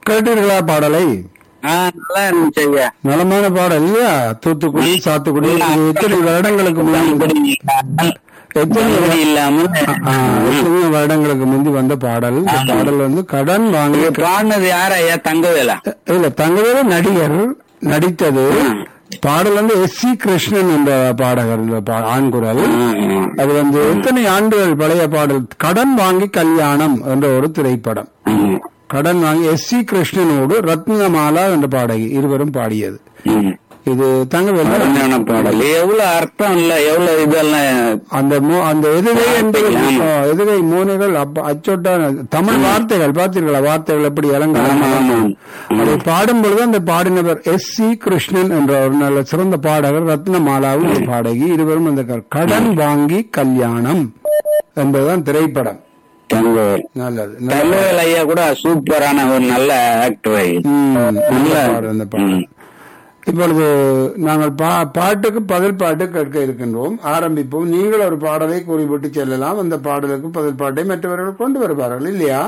கேட்டீர்களா பாடலை ஆ, நல்லா இருந்துச்சு ஐயா நலமான பாடல் இல்லையா தூத்துக்குடி சாத்துக்குடி இது எத்தனை வருடங்களுக்கு முன்னாடி எத்தனை அப்படி இல்லாமல் ஆ, எத்தனை வருடங்களுக்கு முந்தி வந்த பாடல் இந்த பாடல் வந்து கடன் வாங்கி இது பாடினது யார் ஐயா தங்கவேலா இல்ல தங்கவேலு நடிகர் நடித்தது பாடல் வந்து எஸ் சி கிருஷ்ணன் என்ற பாடகர் இந்த பா- ஆண் குரல் அது வந்து எத்தனை ஆண்டுகள் பழைய பாடல் கடன் வாங்கி கல்யாணம் என்ற ஒரு திரைப்படம் கடன் வாங்கி எஸ் சி கிருஷ்ணனோடு ரத்னமாலா என்ற பாடகி இருவரும் பாடியது இது தங்கவேலு அருமையான பாடல் எவ்வளவு அர்த்தம் இல்ல எவ்வளவு இதெல்லாம் அந்த மோ- அந்த எதுகை என்பது ஆ, எதுகை மூனைகள் அப்ப அச்சொட்டான தமிழ் வார்த்தைகள் பார்த்தீர்களா வார்த்தைகள் எப்படி ஆமா, இளங்க ஆமா. அதை பாடும் பொழுது அந்த பாடினவர் எஸ் சி கிருஷ்ணன் என்ற ஒரு நல்ல சிறந்த பாடகர் ரத்னமாலாவும் ஒரு பாடகி இருவரும் அந்த க- கடன் வாங்கி கல்யாணம் என்பதுதான் திரைப்படம் தங்கவேல் நல்லது நல்ல தங்கவேல் ஐயா கூட சூப்பரான ஒரு நல்ல ஆக்டர் ம், நல்ல பாடல் அந்த பாடல் இப்பொழுது நாங்கள் பா- பாட்டுக்கு பதில் பாட்டு கேட்க இருக்கின்றோம் ஆரம்பிப்போம் நீங்கள் ஒரு பாடலை குறிப்பிட்டு செல்லலாம் அந்த பாடலுக்கு பதில் பாட்டை மற்றவர்கள் கொண்டு வருவார்கள் இல்லையா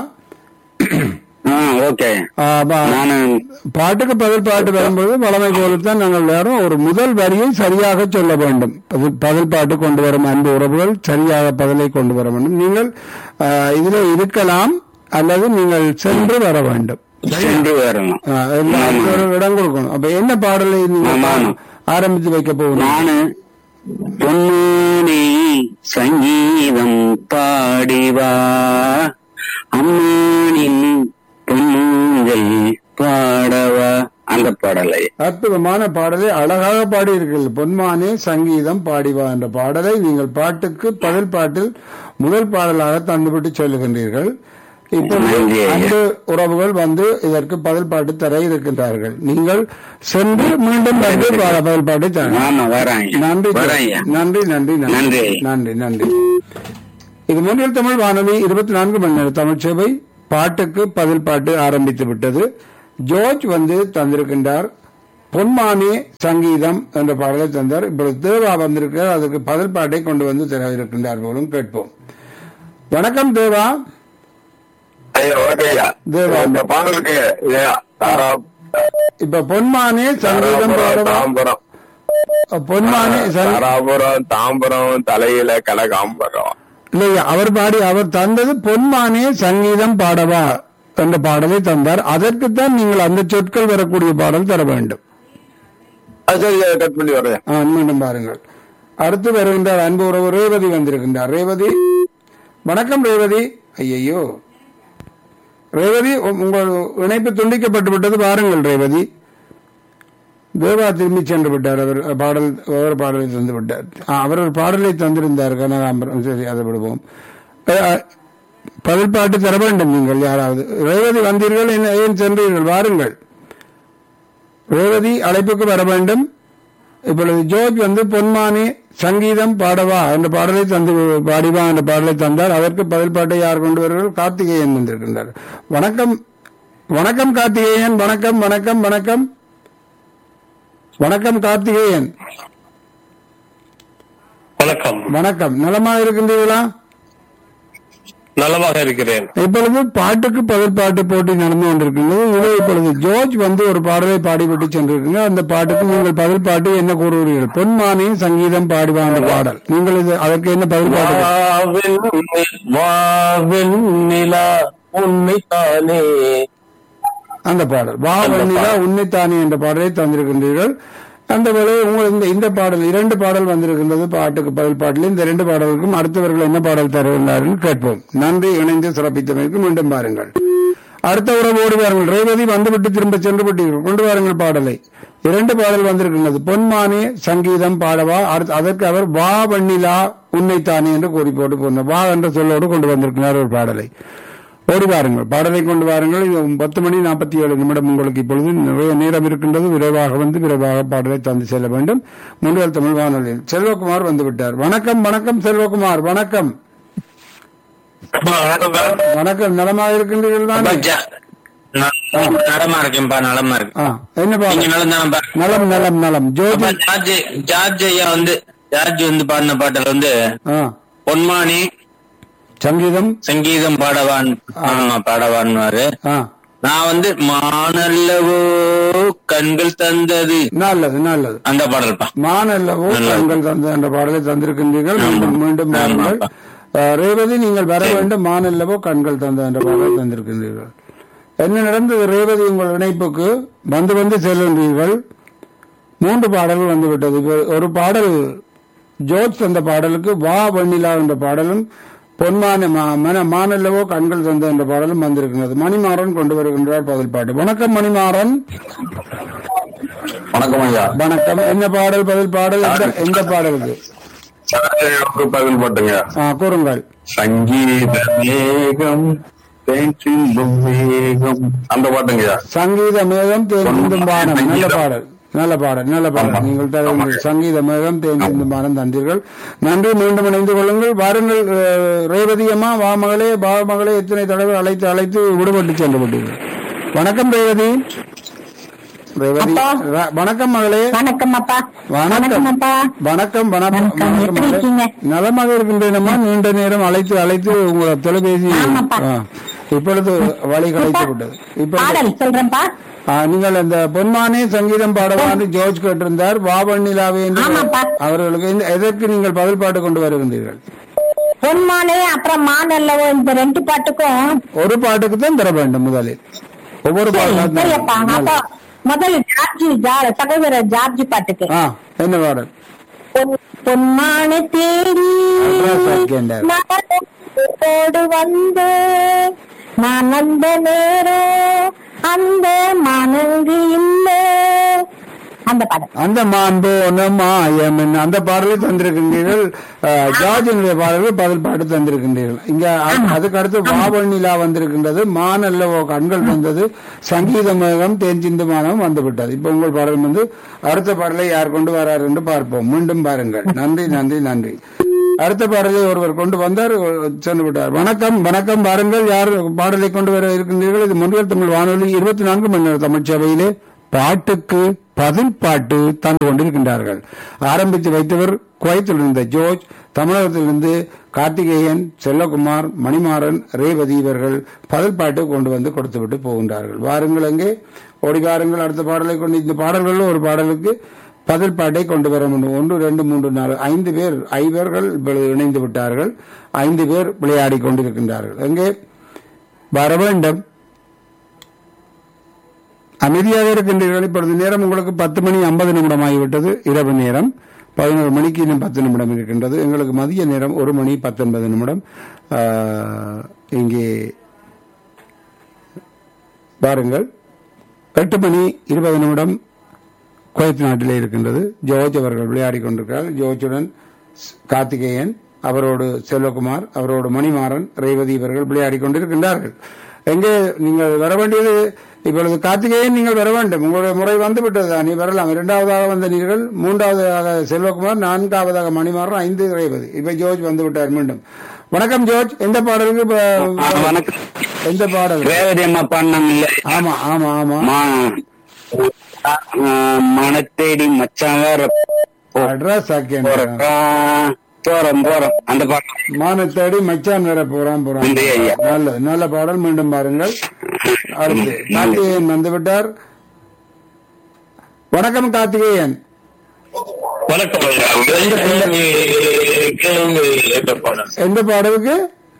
ஓகே ஆ, பா- நானு பாட்டுக்கு பதில் பாட்டு வரும்போது வளமை போலத்தான் நாங்கள் எல்லாரும் ஒரு முதல் வரியை சரியாக சொல்ல வேண்டும் பதில் பதில் பாட்டு கொண்டு வரும் அன்பு உறவுகள் சரியாக பதிலை கொண்டு வர வேண்டும் நீங்கள் ஆ, இதுல இருக்கலாம் அல்லது நீங்கள் சென்று வர வேண்டும் சென்று வரணும் ஆ, எல்லாருக்கும் ஒரு இடம் கொடுக்கணும் அப்ப என்ன பாடலை நீங்க ஆமா. ஆரம்பித்து வைக்க போகணும் நானு பொன்னி சங்கீதம் பாடிவா அம்மானின் பொன்னூஞ்சல் பாடவா அந்த பாடலை அற்புதமான பாடலை அழகாக பாடி இருக்கிறீர்கள் பொன்மானே சங்கீதம் பாடிவா என்ற பாடலை நீங்கள் பாட்டுக்கு பதில் பாட்டில் முதல் பாடலாக தந்துவிட்டு சொல்லுகின்றீர்கள் இப்பொழுது நன்றி ஐயா. அன்பு உறவுகள் வந்து இதற்கு பதில் பாட்டு தர இருக்கின்றார்கள் நீங்கள் சென்று மீண்டும் வந்து பா- பதில் பாட்டு தரணும் ஆமா வரேன் நன்றி வரேன் ஐயா நன்றி நன்றி நன்றி. நன்றி நன்றி இது முன்னில் தமிழ் வானொலி இருபத்தி நான்கு மணி நேர தமிழ் சேவை பாட்டுக்கு பதில் பாட்டு ஆரம்பித்து விட்டது ஜோர்ஜ் வந்து தந்திருக்கின்றார் பொன்மானே சங்கீதம் என்ற பாடலை தந்தார் இப்பொழுது தேவா வந்திருக்கிறார் அதுக்கு பதில் பாட்டை கொண்டு வந்து தர இருக்கின்றார் போலும் கேட்போம் வணக்கம் தேவா ஐயா ஓகேயா தேவா. இந்த பாடலுக்கு ஐயா, தாரா- இப்ப பொன்மானே சங்கீதம் தாராபுரம் பாடவா தாம்பரம் பொன்மானே சங்க- தாராபுரம் தாம்பரம் தலையில கலகாம்பரம் இல்லையா அவர் பாடி அவர் தந்தது பொன்மானே சங்கீதம் பாடவா என்ற பாடலை தந்தார் அதற்குத்தான் நீங்கள் அந்த சொற்கள் வரக்கூடிய பாடல் தர வேண்டும் அது சரி கட் பண்ணி வரேன் ஆ, மீண்டும் பாருங்கள் அடுத்து வருகின்றார் அன்பு உறவு ரேவதி வந்திருக்கின்றார் ரேவதி வணக்கம் ரேவதி ஐயையோ ரேவதி உ- உங்கள் இணைப்பு துண்டிக்கப்பட்டு விட்டது பாருங்கள் ரேவதி தேவா திரும்பி சென்று விட்டார் அவர் பாடல் அவர் பாடலை தந்து விட்டார் ஆ, அவர் ஒரு பாடலை தந்திருந்தார் கனகாம்பரம் சரி அதை விடுவோம் அஹ், பதில் பாட்டு தர வேண்டும் நீங்கள் யாராவது ரேவதி வந்தீர்கள் என்ன- ஏன் சென்றீர்கள் வாருங்கள் ரேவதி அழைப்புக்கு வர வேண்டும் இப்பொழுது ஜோர்ஜ் வந்து பொன்மானி சங்கீதம் பாடவா என்ற பாடலை தந்து பாடிவா என்ற பாடலை தந்தார் அதற்கு பதில் பாட்டை யார் கொண்டு வருகிறார் கார்த்திகேயன் வந்திருக்கின்றார் வணக்கம் வணக்கம் கார்த்திகேயன் வணக்கம் வணக்கம் வணக்கம் வணக்கம் கார்த்திகேயன் வணக்கம் வணக்கம் நலமா இருக்கின்றீர்களா நலமாக இருக்கிறேன் இப்பொழுது பாட்டுக்கு பதில் பாட்டு போட்டி நடந்து கொண்டிருக்கின்றது இதில் இப்பொழுது ஜோர்ஜ் வந்து ஒரு பாடலை பாடிவிட்டு சென்றிருக்கீங்க அந்த பாட்டுக்கு நீங்கள் பதில் பாட்டு என்ன கூறுகிறீர்கள் பொன்மானின் சங்கீதம் பாடுவா அந்த பாடல் நீங்கள் இது அதற்கு என்ன பதில் பாட்டு வாவெண் நிலா உண்மைத்தானே அந்த பாடல் வா வன்னிலா உன்னைத்தானே என்ற பாடலை தந்திருக்கின்றீர்கள் அந்த வேளை உங்கள் இந்த இந்த பாடல் இரண்டு பாடல் வந்திருக்கின்றது பாட்டுக்கு பதில் பாடல் இந்த இரண்டு பாடலுக்கும் அடுத்தவர்கள் என்ன பாடல் தருகிறார்கள் கேட்போம் நன்றி இணைந்து சிறப்பித்தமைக்கு மீண்டும் பாருங்கள் அடுத்த உறவு ஓடி வாருங்கள் ரேவதி வந்துவிட்டு திரும்ப சென்று விட்டீர்கள் கொண்டு வாருங்கள் பாடலை இரண்டு பாடல் வந்திருக்கின்றது பொன்மானே சங்கீதம் பாடவா அடுத்து அதற்கு அவர் வா வண்ணிலா உன்னைத்தானே என்று கூறி போட்டு போன வா என்ற சொல்லோடு கொண்டு வந்திருக்கிறார் ஒரு பாடலை ஓடி வாருங்கள் பாடலை கொண்டு வாருங்கள் இது பத்து மணி நாற்பத்தி ஏழு நிமிடம் உங்களுக்கு இப்பொழுது நிறைய நேரம் இருக்கின்றது விரைவாக வந்து விரைவாக பாடலை தந்து செல்ல வேண்டும் முன்னால் தமிழ் வானொலியில் செல்வகுமார் வந்து விட்டார் வணக்கம் வணக்கம் செல்வகுமார் வணக்கம் வணக்கம் நலமாக இருக்கின்றீர்கள் தானே? நலமா இருக்கேன்பா நலமா இருக்கு ஆ, என்ன நீங்க பாடல் நலம் தானப்பா நலம் நலம் நலம் ஜோதி ஜார்ஜ் ஜார்ஜ் ஐயா வந்து ஜார்ஜ் வந்து பாடின பாட்டில் வந்து ஆ, பொன்மானி சங்கீதம் சங்கீதம் பாடவான் ஆமா பாடவான்வாரு ஆ நான் வந்து மானல்லவோ கண்கள் தந்தது நல்லது நல்லது அந்த பாடல்பா மானல்லவோ நல்லது. கண்கள் தந்த என்ற பாடலை தந்திருக்கின்றீர்கள் மீண்டும் மீண்டும் பாருங்கள் அஹ், ரேவதி நீங்கள் வர வேண்டும் மானல்லவோ கண்கள் தந்த என்ற பாடலை தந்திருக்கின்றீர்கள் என்ன நடந்தது ரேவதி உங்கள் இணைப்புக்கு வந்து வந்து செல்கின்றீர்கள் மூன்று பாடல்கள் வந்து விட்டது இப்ப ஒரு பாடல் ஜோர்ஜ் தந்த பாடலுக்கு வா வெண்ணிலா என்ற பாடலும் பொன்மான மா- மன- மானல்லவோ கண்கள் தந்த என்ற பாடலும் வந்திருக்கிறது மணிமாறன் கொண்டு வருகின்றார் பதில் பாட்டு வணக்கம் மணிமாறன் வணக்கம் ஐயா வணக்கம் என்ன பாடல் பதில் பாடல் எந்த- எந்த பாடலுக்கு ஒரு பதில் போட்டுங்க ஆ, கூறுங்கள் சங்கீத மேகம் தேன் சிந்தும் மேகம் அந்த பாட்டுங்கய்யா சங்கீத மேகம் தேன் பானம் நல்ல பாடல் நல்ல பாடல் நல்ல பாடல் நீங்கள் தருங்கள் சங்கீத மேகம் தேன் சிந்தும் பானம் தந்தீர்கள் நன்றி மீண்டும் இணைந்து கொள்ளுங்கள் வாருங்கள் அஹ், ரேவதி அம்மா வா மகளே பா மகளே எத்தனை தடவை அழைத்து அழைத்து விடுபட்டு சென்று விட்டீர்கள் வணக்கம் ரேவதி ரேவதி ர- வணக்கம் மகளே வணக்கம் அப்பா வணக்கம் அப்பா வணக்கம் வணக்கம் வணக்கம். வணக்கம் எப்படி மகளே. இருக்கீங்க? நலமாக இருக்கின்றேனம்மா நீண்ட நேரம் அழைத்து அழைத்து உங்களை தொலைபேசி ஆமாப்பா. ஆ, இப்பொழுது வழி கலைத்து விட்டது இப்பொழுது பாடல் சொல்றேன்ப்பா ஆ, நீங்கள் அந்த பொன்மானே சங்கீதம் பாடவான்னு ஜோர்ஜ் கேட்டிருந்தார் வாவண்ணிலாவே என்று ஆமாப்பா. அவர்களுக்கு இந்த- எதற்கு நீங்கள் பதில் பாட்டு கொண்டு வருகின்றீர்கள் பொன்மானே அப்புறம் மானல்லவோ இந்த ரெண்டு பாட்டுக்கும் ஒரு பாட்டுக்கு தான் தர வேண்டும் முதலில் ஒவ்வொரு சரி, சரியப்பா அப்பா பாட்டு முதல்ல ஜார்ஜி ஜா- சகோதரர் ஜார்ஜி பாட்டுக்கு ஆ என்ன பாடல் பொன்- பொன்மானை தேடி அட்ரஸ் ஆக்கின்றார். நான் வந்து நான் அந்த நேரம் அந்த மனங்கு இல்லை அந்த பாடல் அந்த மாண்பு ஒன்னு மாயம் என்ன அந்த பாடலை தந்திருக்கின்றீர்கள் அஹ், ஜார்ஜினுடைய பாடல்கள் பதில் பாட்டு தந்திருக்கின்றீர்கள் இங்க அ- அதுக்கு அடுத்து வாவண்ணிலா வந்திருக்கின்றது மானல்லவோ கண்கள் வந்தது சங்கீத மேகம் தேன் சிந்து மானம் வந்து விட்டது இப்ப உங்கள் பாடல் வந்து அடுத்த பாடலை யார் கொண்டு வரார் என்று பார்ப்போம் மீண்டும் பாருங்கள் நன்றி நன்றி நன்றி அடுத்த பாடலை ஒருவர் கொண்டு வந்தார் சென்று விட்டார் வணக்கம் வணக்கம் பாருங்கள் யார் பாடலை கொண்டு வர இருக்கின்றீர்கள் இது முன்கள் தமிழ் வானொலி இருபத்தி நான்கு மணி நேர தமிழ்ச்சபையிலே பாட்டுக்கு பதில் பாட்டு தந்து கொண்டிருக்கின்றார்கள் ஆரம்பித்து வைத்தவர் குவைத்தில் இருந்த ஜோர்ஜ் தமிழகத்திலிருந்து கார்த்திகேயன் செல்லகுமார் மணிமாறன் ரேவதி இவர்கள் பதில் பாட்டு கொண்டு வந்து கொடுத்துவிட்டு போகின்றார்கள் வாருங்கள் அங்கே ஓடி வாருங்கள் அடுத்த பாடலை கொண்டு இந்த பாடல்களில் ஒரு பாடலுக்கு பதில் பாட்டை கொண்டு வர வேண்டும் ஒன்று ரெண்டு மூன்று நாலு ஐந்து பேர் ஐவர்கள் இப்பொழுது இணைந்து விட்டார்கள் ஐந்து பேர் விளையாடி கொண்டிருக்கின்றார்கள் எங்கே வர வேண்டும் அமைதியாக இருக்கின்றீர்கள் இப்பொழுது நேரம் உங்களுக்கு பத்து மணி ஐம்பது நிமிடம் ஆகிவிட்டது இரவு நேரம் பதினோரு மணிக்கு இன்னும் பத்து நிமிடம் இருக்கின்றது எங்களுக்கு மதிய நேரம் ஒரு மணி பத்தொன்பது நிமிடம் ஆஹ், இங்கே பாருங்கள் எட்டு மணி இருபது நிமிடம் குவைத் நாட்டிலே இருக்கின்றது ஜோர்ஜ் அவர்கள் விளையாடி கொண்டிருக்கிறார் ஜோர்ஜுடன் ஸ்- கார்த்திகேயன் அவரோடு செல்வகுமார் அவரோடு மணிமாறன் ரேவதி இவர்கள் விளையாடி கொண்டிருக்கின்றார்கள் எங்கே நீங்கள் வர வேண்டியது இப்பொழுது கார்த்திகேயன் நீங்கள் வர வேண்டும் உங்களுடைய முறை வந்து விட்டது நீ வரலாம் இரண்டாவதாக வந்த நீங்கள் மூன்றாவதாக செல்வகுமார் நான்காவதாக மணிமாறன் ஐந்து ரேவதி இப்ப ஜோர்ஜ் வந்து விட்டார் மீண்டும் வணக்கம் ஜோர்ஜ் எந்த பாடலுக்கு இப்ப- வணக்கம் எந்த பாடல் ரேவதி அம்மா பாடினாங்க இல்ல ஆமா ஆமா ஆமா மனத்தேடி மச்சான் வேற அட்ரஸ் ஆக்கியன் போறோம் போறோம் அந்த பாட்டு மானத்தேடி மச்சான் வர போறான் போறான் நன்றி ஐயா. நல்லது நல்ல பாடல் மீண்டும் பாருங்கள் அடுத்து கார்த்திகேயன் வந்து விட்டார் வணக்கம் கார்த்திகேயன் வணக்கம் ஐயா கேளுங்க, கேளுங்க, என்ற பாடல். எந்த பாடலுக்கு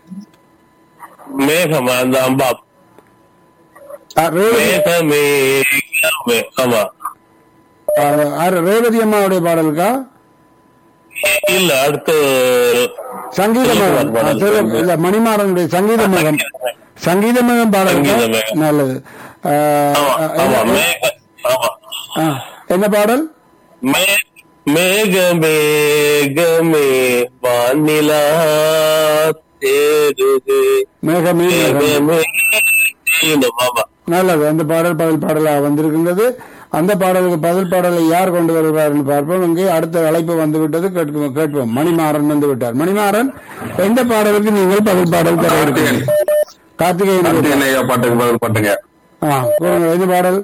மேகம் அந்த அம்பா ஆ, ரேவதி மேகமே மேகமே. ஆமா ஆ, ஆ, ரேவதி அம்மாவுடைய பாடலுக்கா இல்ல அடுத்து சங்கீத மகம் ஆ, சரி, இல்ல மணிமாறனுடைய சங்கீத மகம் சங்கீத மகம் பாடலுக்கா சங்கீத மேகம். நல்லது ஆ, ஆமா ஆ, ஆமா என்ன- மேக ஆமா ஆ, என்ன பாடல் மே- மேக மேகமே வானிலா தேடுது மேகமே மேகம் மேகமே தேடும். ஆமா நல்லது அந்த பாடல் பதில் பாடலாக வந்திருக்கின்றது அந்த பாடலுக்கு பதில் பாடலை யார் கொண்டு வருவார் என்று பார்ப்போம் இங்கே அடுத்த அழைப்பு வந்து விட்டது கேட்போம் கேட்போம் மணிமாறன் வந்து விட்டார் மணிமாறன் எந்த பாடலுக்கு நீங்கள் பதில் பாடல் தர இருக்கிறீர்கள் கார்த்திகேயன் கார்த்திகேயன் ஐயா பாட்டுக்கு பதில் பாட்டுங்க ஆ கூறுங்கள், எந்த பாடல்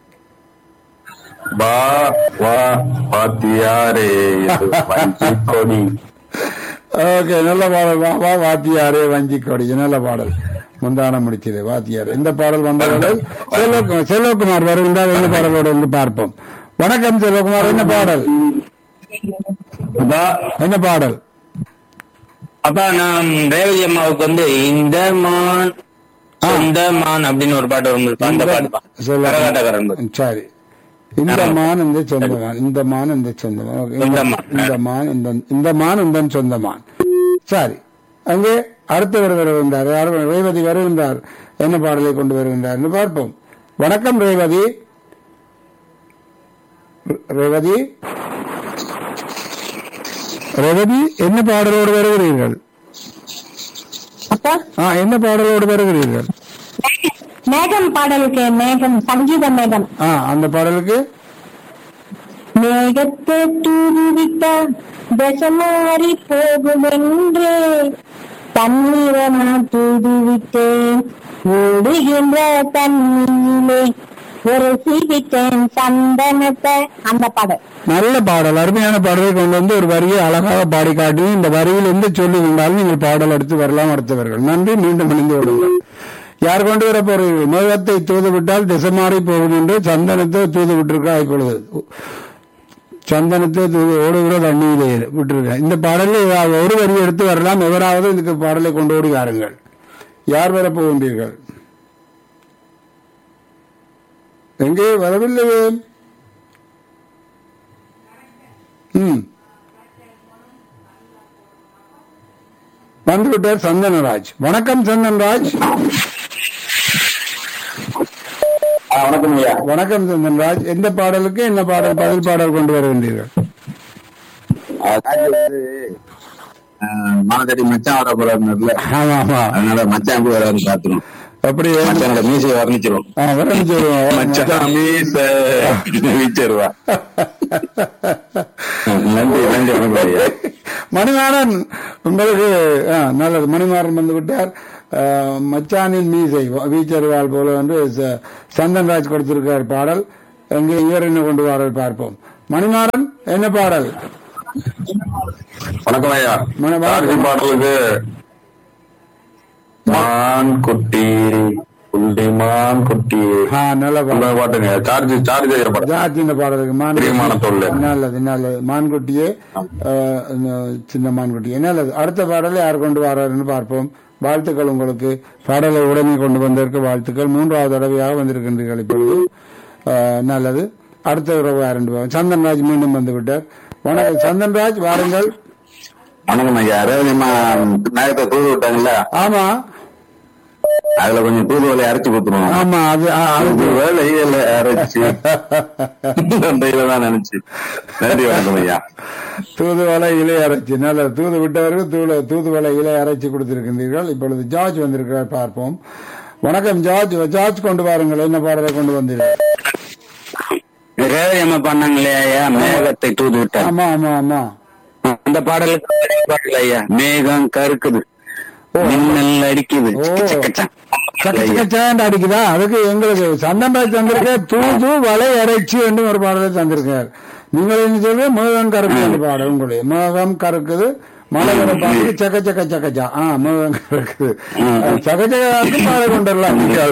வா வா பாத்தியாரே இது வஞ்சி கொடி ஓகே நல்ல பாடல் வா வா வாத்தியாரே வஞ்சி கொடி நல்ல பாடல் முந்தானம் முடிச்சது வாத்தியார் இந்த பாடல் வந்தவர்கள் செல்வகுமார் செல்வகுமார் வருகின்றார் என்ன பாடலோடு வந்து பார்ப்போம் வணக்கம் செல்வகுமார் என்ன பாடல் அப்பா என்ன பாடல் அப்பா நான் ரேவதி அம்மாவுக்கு வந்து இந்த மான் இந்த மான் அப்படின்னு ஒரு பாட்டு வரும் அந்த பாட்டுப்பா சொல்ல- கரகாட்டக்காரன் சரி இந்த மான் இந்த சொந்தமான் இந்த மான் இந்த சொந்தமான் ஓகே. இந்த மான். இந்த மான் இந்த இந்த மான் இந்த சொந்தமான் சரி அங்கே அடுத்தவர் வருகின்றார் யார் ரேவதி வருகின்றார் என்ன பாடலை கொண்டு வருகின்றார் என்று பார்ப்போம் வணக்கம் ரேவதி ரேவதி ரேவதி என்ன பாடலோடு வருகிறீர்கள் அப்பா ஆ என்ன பாடலோடு வருகிறீர்கள் மேகம் பாடலுக்கு மேகம் சங்கீத மேகம் ஆ அந்த பாடலுக்கு மேகத்தை தூவிட்ட தசமாறி போகுமென்று தண்ணீரமா தூவிட்டேன் ஓடுகின்ற தண்ணீரிலே ஒரு சீவிட்டேன் சந்தனத்தை அந்த பாடல் நல்ல பாடல் அருமையான பாடலை கொண்டு வந்து ஒரு வரியை அழகாக பாடி காட்டி இந்த வரியில் எந்த சொல்லி இருந்தாலும் நீங்கள் பாடல் எடுத்து வரலாம் அடுத்தவர்கள் நன்றி மீண்டும் இணைந்து விடுங்கள் யார் கொண்டு வர போறீர்கள் மேகத்தை தூது விட்டால் திசை மாறி போகும் என்று சந்தனத்தை தூது விட்டிருக்கா இப்பொழுது சந்தனத்தை தூது ஓடுகிற தண்ணியிலே விட்டிருக்க இந்த பாடலில் ஏதாவது ஒரு வரி எடுத்து வரலாம் எவராவது இதுக்கு பாடலை கொண்டு ஓடி வாருங்கள் யார் வர போகின்றீர்கள் எங்கே வரவில்லையே ம் வந்துவிட்டார் சந்தனராஜ் வணக்கம் சந்தன்ராஜ் ஆ, வணக்கம் ஐயா வணக்கம் சந்தன்ராஜ் எந்த பாடலுக்கு என்ன பாடல் பதில் பாடல் கொண்டு வருகின்றீர்கள் அது வந்து மாதடி மச்சான் வர போறாருல ஆமா ஆமா அதனால மச்சான் எப்படி வராரு பாத்துரும் அப்படி மச்சானோட மீசையை வர்ணிச்சிரும் ஆ, வரேன்னு சொல்லுவோம் மச்சான் மீச வீச்சிருவா நன்றி நன்றி வணக்கம் ஐயா மணிமாறன் உங்களுக்கு ஆ, நல்லது மணிமாறன் வந்து விட்டார் ஆ, மச்சானின் மீசை வீச்சருவாள் போல என்று ச- சந்தன்ராஜ் கொடுத்திருக்கார் பாடல் எங்கே இவர் என்ன கொண்டு வர பார்ப்போம் மணிமாறன் என்ன பாடல் வணக்கம் ஐயா மணி- பாரதி பாடலுக்கு மான் குட்டி புள்ளி மான் குட்டி ஆ நல்ல அந்த பாடல் பாட்டுங்க சார்ஜ் சார்ஜ் செய்யற பாட்டு ஜாதி இந்த பாடலுக்கு மான் பிரியமான தொழில். நல்லது நல்லது மான்குட்டியே ஆ, இந்த சின்ன மான்குட்டியே நல்லது அடுத்த பாடலை யார் கொண்டு வராருன்னு பார்ப்போம் வாழ்த்துக்கள் உங்களுக்கு பாடலை உடனே கொண்டு வந்ததற்கு வாழ்த்துக்கள் மூன்றாவது தடவையாக வந்திருக்கின்றீர்கள் இப்பொழுது ஆ, நல்லது அடுத்த உறவு யாருண்டு சந்தன்ராஜ் மீண்டும் வந்து விட்டார் வணக்கம் சந்தன்ராஜ் வாருங்கள் வணக்கம் ஐயா ரேவதிமா நேரத்தை தூது விட்டாங்கல்ல ஆமா அதுல கொஞ்சம் தூதுவலை அரைச்சு கொடுத்துருவோம் ஆமா அது ஆ, அது அது வேலையில அரைச்சு அந்த தான் நினைச்சு நன்றி வணக்கம் ஐயா தூதுவளை இலை அரைச்சி நல்ல தூது விட்டவர்கள் தூள தூதுவளை இலை அரைச்சி கொடுத்திருக்கின்றீர்கள் இப்பொழுது ஜார்ஜ் வந்திருக்கிறார் பார்ப்போம் வணக்கம் ஜார்ஜ் ஜார்ஜ் கொண்டு வாருங்கள் என்ன பாடலை கொண்டு வந்தீர்கள் ரேவதி அம்மா பண்ணாங்களே ஐயா மேகத்தை தூது விட்டார் ஆமா ஆமா ஆமா அந்த பாடலுக்கு ஒரே பாடல் ஐயா மேகம் கருக்குது மின்னல் அடிக்குது ஓ. சிக்க சிக்கச்சா. சக்க சக்கச்சாண்டு அடிக்குதா அதுக்கு எங்களுக்கு சந்தன்ராஜ் தந்திருக்க தூது வலை அரைச்சி என்று ஒரு பாடலை தந்திருக்கார் நீங்கள் என்ன சொல்ற மேகம் கருக்குது என்று பாடல் உங்களுடைய மேகம் கருக்குது மழை வர பாட்டு சக்க சக்க சக்கச்சா ஆ மேகம் கருக்குது சக்க சக்க பாடல் கொண்டுடலாம் நீங்கள்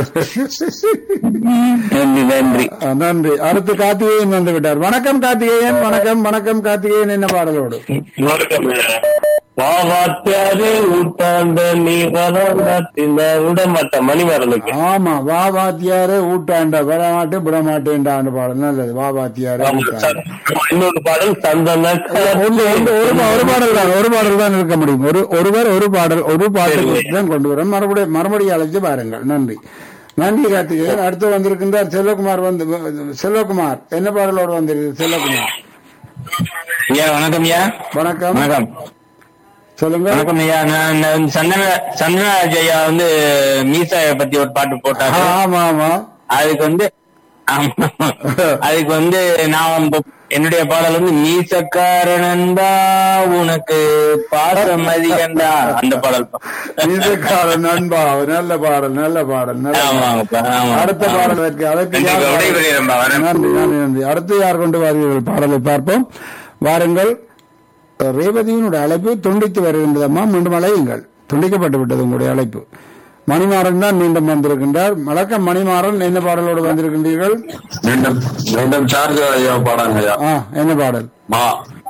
நன்றி நன்றி ஆ, நன்றி அடுத்து கார்த்திகேயன் வந்து விட்டார் வணக்கம் கார்த்திகேயன் வணக்கம் வணக்கம் கார்த்திகேயன் என்ன பாடலோடு வணக்கம் வாவாத்தியாரே ஊட்டாண்ட நீ வராண்டாத்தின விடமாட்ட மணிமரனுக்கு ஆமா வா வாத்தியாரே ஊட்டாண்ட வரமாட்டு விடமாட்டேன்டான்னு பாடல் நல்லது வா வாத்தியாரே ஆமா, ஊட்டாண்ட சார். இன்னொரு பாடல் சந்தன ஒன்று ஒன்று ஒரு பா- ஒரு பாடல் தான் ஒரு பாடல் தான் இருக்க முடியும் ஒரு ஒருவர் ஒரு பாடல் ஒரு பாட்டு தான் கொண்டு வர மறுபடியும் மறுபடியும் அழைச்சு பாருங்கள் நன்றி நன்றி கார்த்திகேயன் அடுத்து வந்திருக்கின்றார் செல்வகுமார் வந்து செல்வகுமார் என்ன பாடலோடு வந்திருக்கு செல்வகுமார் ஐயா வணக்கம் ஐயா வணக்கம் வணக்கம் சொல்லுங்க வணக்கம் ஐயா நான் நான் சந்தன சந்தனராஜ் ஐயா வந்து மீசாய பத்தி ஒரு பாட்டு போட்டாரு ஆமா ஆமா அதுக்கு வந்து ஆமா. அதுக்கு வந்து நான் இப்ப என்னுடைய பாடல் வந்து மீசக்காரனந்தா உனக்கு பாசம் அதிகண்டா அந்த பாடல் இதுக்காரன் நண்பா நல்ல பாடல் நல்ல பாடல் நல்ல பாடல். ஆமாங்கப்பா ஆமா அடுத்த பாடல் அதற்கு அதற்கு நன்றி, யார் விடைபெறுகிறேன்பா, வரேன். நன்றி நன்றி நன்றி அடுத்து யார் கொண்டு வாருங்கள் பாடலை பார்ப்போம் வாருங்கள் ரேவதியினுடைய அழைப்பு துண்டித்து வருகின்றதம்மா மீண்டும் அழையுங்கள் துண்டிக்கப்பட்டு விட்டது உங்களுடைய அழைப்பு மணிமாறன் தான் மீண்டும் வந்திருக்கின்றார் வணக்கம் மணிமாறன் என்ன பாடலோடு வந்திருக்கின்றீர்கள் மீண்டும் மீண்டும் சார்ஜ் ஐயா பாடாங்க ஐயா ஆ என்ன பாடல் மா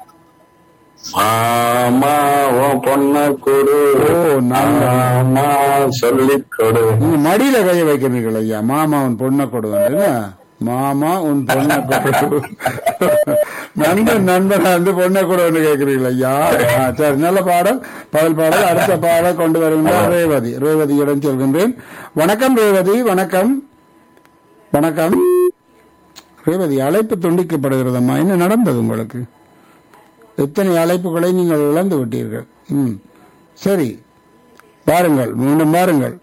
மாமா உன் பொண்ண கொடு ஓ, நல்ல. மாமா சொல்லிக் கொடு நீங்க மடியில கைய வைக்கிறீர்கள் ஐயா மாமா உன் பொண்ணை கொடுவாங்க மாமா உன் பொண்ணை கொடு நண்பன் நண்பன் வந்து பொண்ணை கொடுன்னு கேட்கிறீர்கள் ஐயா ஆ, சரி நல்ல பாடல் பதில் பாடல் அடுத்த பாடல் கொண்டு வருகின்றார் ரேவதி ரேவதியிடம் சொல்கின்றேன் வணக்கம் ரேவதி வணக்கம் வணக்கம் ரேவதி அழைப்பு துண்டிக்கப்படுகிறதம்மா என்ன நடந்தது உங்களுக்கு எத்தனை அழைப்புகளை நீங்கள் இழந்து விட்டீர்கள் ம் சரி பாருங்கள் மீண்டும் பாருங்கள்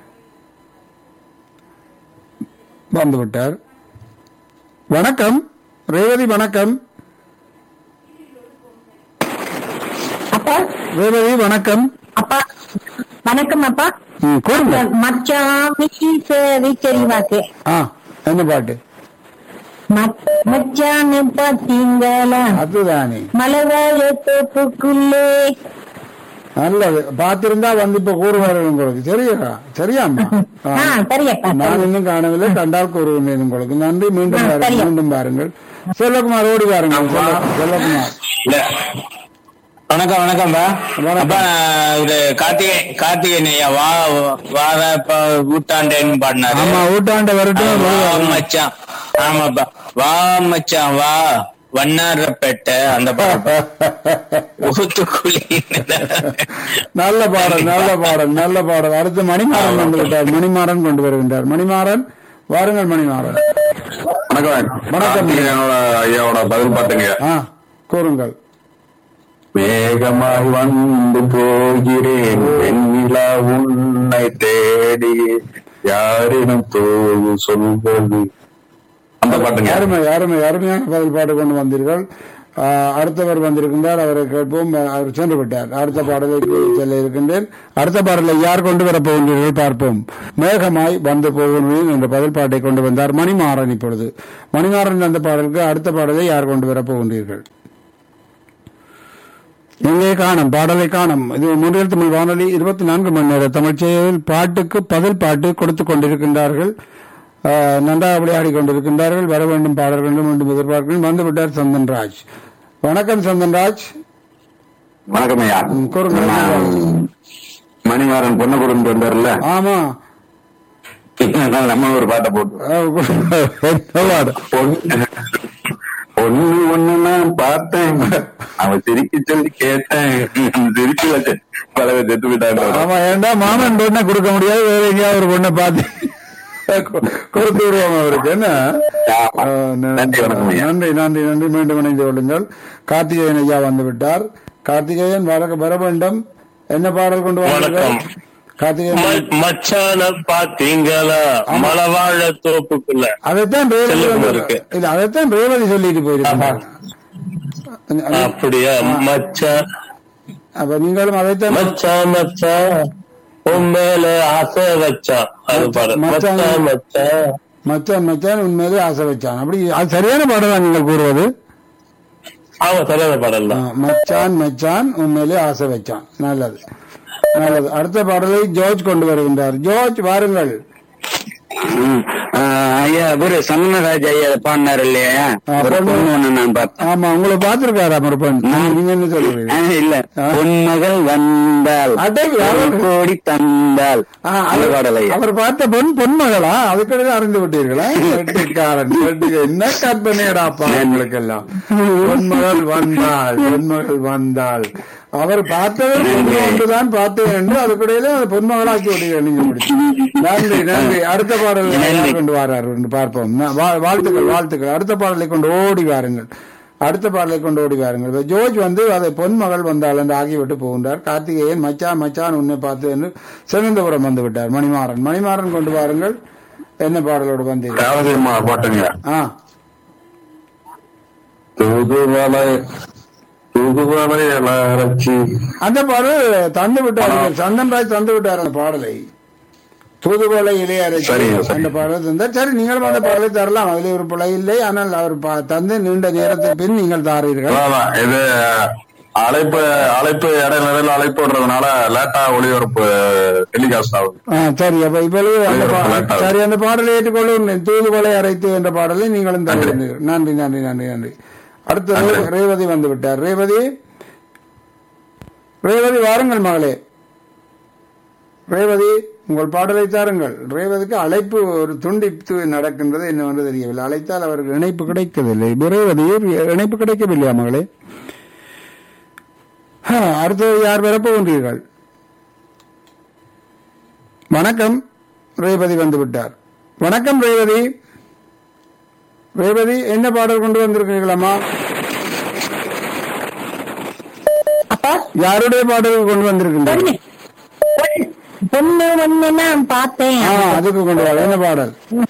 வந்து விட்டார் வணக்கம் ரேவதி வணக்கம் அப்பா ரேவதி வணக்கம் அப்பா வணக்கம் அப்பா ம், கூறுங்க மச்சான் மிஸ் தெரியுமாக்கு ஆ என்ன பாட்டு மச்சான்னு பாத்தீங்களா அதுதானே மலவாழ தோப்புக்குள்ளே நல்லது பார்த்திருந்தா வந்து இப்ப கூறுவார்கள் உங்களுக்கு சரியா சரியாம்மா ஆ. ஆ சரியப்பா நான் இன்னும் காணவில்லை கண்டால் கூறுவேன் உங்களுக்கு நன்றி மீண்டும் ஆ, பாருங்கள் சரியா. மீண்டும் பாருங்கள் செல்லகுமார் ஓடி பாருங்கள் செல்ல- செல்லகுமார் இல்ல வணக்கம் வணக்கம்பா வணக்கம். அப்பா நான் இது கார்த்திகை கார்த்திகேயன் ஐயா வா வார இப்ப ஊட்டாண்டேன்னு பாடினாரு ஆமா ஊட்டாண்ட வரட்டும் வா வருவார். மச்சான் ஆமாப்பா வா மச்சான் வா வண்ணாரப்பேட்டை அந்த பாட்டு ஊத்துக்குழி நல்ல பாடல் நல்ல பாடல் நல்ல பாடல் அடுத்து மணிமாறன் வந்து விட்டார் மணிமாறன் கொண்டு வருகின்றார் மணிமாறன் வாருங்கள் மணிமாறன் வணக்கம் வணக்கம். என்னோட ஐயாவோட பதில் பாட்டுங்க ஆ கூறுங்கள் வேகமாய் வந்து போகிறேன் வெண்ணிலா உன்னை தேடி யாரிடம் தோது சொல்வது அந்த பாட்டுங்க அருமை அருமை அருமையான பதில் பாட்டு கொண்டு வந்தீர்கள் ஆ, அடுத்தவர் வந்திருக்கின்றார் அவரை கேட்போம் அவர் சென்று விட்டார் அடுத்த பாடலை செல்ல இருக்கின்றேன் அடுத்த பாடலை யார் கொண்டு வரப் போகின்றீர்கள் பார்ப்போம் மேகமாய் வந்து போகிறேன் என்ற பதில் பாட்டை கொண்டு வந்தார் மணிமாறன் இப்பொழுது மணிமாறன் அந்த பாடலுக்கு அடுத்த பாடலை யார் கொண்டு வரப் போகின்றீர்கள் இங்கே காணும் பாடலை காணும் இது முன்னில் தமிழ் வானொலி இருபத்தி நான்கு மணி நேர தமிழ்ச்செயலில் பாட்டுக்கு பதில் பாட்டு கொடுத்துக் கொண்டிருக்கின்றார்கள் ஆஹ், நன்றாக விளையாடி கொண்டிருக்கின்றார்கள் வர வேண்டும் பாடல்கள் மீண்டும் எதிர்பார்க்கிறேன் வந்து விட்டார் சந்தன்ராஜ் வணக்கம் சந்தன்ராஜ் வணக்கம் ஐயா ம், கூறுங்க. நான் மணிமாறன் பொண்ணு கொடுத்து வந்தார்ல ஆமா அதனால நம்ம ஒரு பாட்டை போட்டு ஆஹ், என்ன பாடு? பொண்ணு ஒண்ணு ஒண்ணு நான் பார்த்தேன் அவன் சிரிக்க சொல்லி கேட்டேன் சிரிச்சு வச்சு பலவை செத்து விட்டாங்க ஆமா ஏண்டா மாமன் பொண்ணை கொடுக்க முடியாது வேற எங்கேயாவது ஒரு பொண்ணை பார்த்து கொடுத்து விடுவோம் அவருக்கு என்ன ஆமா. ஆஹ், நன்றி வணக்கம் ஐயா நன்றி நன்றி நன்றி மீண்டும் இணைந்து கொள்ளுங்கள் கார்த்திகேயன் ஐயா வந்து விட்டார் கார்த்திகேயன் வர வர வேண்டும் என்ன பாடல் கொண்டு வாருங்கள் வணக்கம். கார்த்திகேயன் ம- மச்சான பாத்தீங்களா மலவாழ தோப்புக்குள்ள அதைத்தான் ரேவதி வந்து- செல்வகுமாருக்கு. இல்ல அதைத்தான் ரேவதி சொல்லிட்டு போயிருக்காங்க அப்படியா மச்சான் அப்ப நீங்களும் அதைத்தான் மச்சான் மச்சான் உன் மேல ஆசை வச்சான் அது பாரு மச்சான். மச்சான் மச்சான் மச்சான் மச்சான் உண்மையிலே ஆசை வச்சான் அப்படி அது சரியான பாடலா நீங்கள் கூறுவது ஆமா சரியான பாடல் ஆ, தான் மச்சான் மச்சான் உண்மையிலே ஆசை வச்சான் நல்லது நல்லது அடுத்த பாடலை ஜோர்ஜ் கொண்டு வருகின்றார் ஜோர்ஜ் வாருங்கள் ஐயா ஒரு சந்தனராஜ் ஐயா பாடினாரு இல்லையா ஆ, ஒரு பொண்ணு. பொண்ணு ஒண்ணு நான் பார்த்தேன் ஆமா உங்களை பார்த்திருக்காரா மறுப்பன் நீங்க என்ன சொல்றீங்க ஆ, இல்ல ஆ. பொன்மகள் வந்தால் அடே, அவர் கோடி தந்தால் ஆ, அந்த அவர் பாடல் ஐயா அவர் பார்த்த பொன் பொன்மகளா அதுக்கிடையே அறிந்து விட்டீர்களா வெட்டிக்காரன் வெட்டிக்க என்ன கற்பனையடாப்பா உங்களுக்கு எல்லாம் பொன்மகள் வந்தாள் பொன்மகள் வந்தாள் அவர் பார்த்தவர் பொண்ணு ஒன்றுதான் பார்த்தேன் என்று அதுக்கிடையில அதை பொன்மகளாக்கி விட்டீர்கள் நீங்க இப்படி. நன்றி நன்றி அடுத்த பாடல் யார் கொண்டு வாரார் என்று பார்ப்போம் நா- வா- வாழ்த்துக்கள் வாழ்த்துக்கள் அடுத்த பாடலை கொண்டு ஓடி வாருங்கள் அடுத்த பாடலை கொண்டு ஓடி வாருங்கள் இப்ப ஜோர்ஜ் வந்து அதை பொன்மகள் வந்தாள் என்று ஆகிவிட்டு போகின்றார் கார்த்திகேயன் மச்சான் மச்சான் உன்னை பார்த்து என்று சிறந்தபுரம் வந்து விட்டார் மணிமாறன் மணிமாறன் கொண்டு வாருங்கள் என்ன பாடலோடு வந்தீர்கள் ராவதியம்மா பாட்டுங்க ஆ தூதுவளை தூதுவளை அலரச்சி அந்த பாடல் தந்து விட்டார் சந்தன்ராஜ் தந்து விட்டார் அந்த பாடலை தூதுவளை இளையரசி சரிங்க, சரி. அந்த பாடலை தந்தார் சரி நீங்களும் அந்த பாடலை தரலாம் அதில் ஒரு பிழை இல்லை ஆனால் அவர் பா- தந்து நீண்ட நேரத்துக்கு பின் நீங்கள் தாரீர்கள் அதான் இது அழைப்பு அழைப்பு இடையில இடையில அழைப்பு விடுறதுனால லேட்டா ஒளிபரப்பு டெலிகாஸ்ட் ஆகுது ஆ, சரி அப்ப இப்பொழுது அந்த பா- லேட்டாக. சரி அந்த பாடலை ஏற்றுக்கொள்ளும் தூதுவளை அரைத்து என்ற பாடலை நீங்களும் தருகிறீர்கள் நன்றி நன்றி நன்றி நன்றி அடுத்து ரே- ரேவதி வந்து விட்டார் ரேவதி ரேவதி வாருங்கள் மகளே ரேவதி உங்கள் பாடலை தாருங்கள் ரேவதிக்கு அழைப்பு ஒரு துண்டிப்பு நடக்கின்றது என்னவென்று தெரியவில்லை அழைத்தால் அவருக்கு இணைப்பு கிடைக்கவில்லை இப்ப ரேவதி இணைப்பு கிடைக்கவில்லையா மகளே ஆ, அடுத்தது யார் வரப்போகின்றீர்கள் வணக்கம் ரேவதி வந்து விட்டார் வணக்கம் ரேவதி ரேவதி என்ன பாடல் கொண்டு வந்திருக்கீங்களாமா அப்பா யாருடைய பாடல் கொண்டு வந்திருக்கின்றீர்கள் பொண்ணு பொண்ணு ஒண்ணு நான் பார்த்தேன் ஆ அதுக்கு கொண்டு வர என்ன பாடல்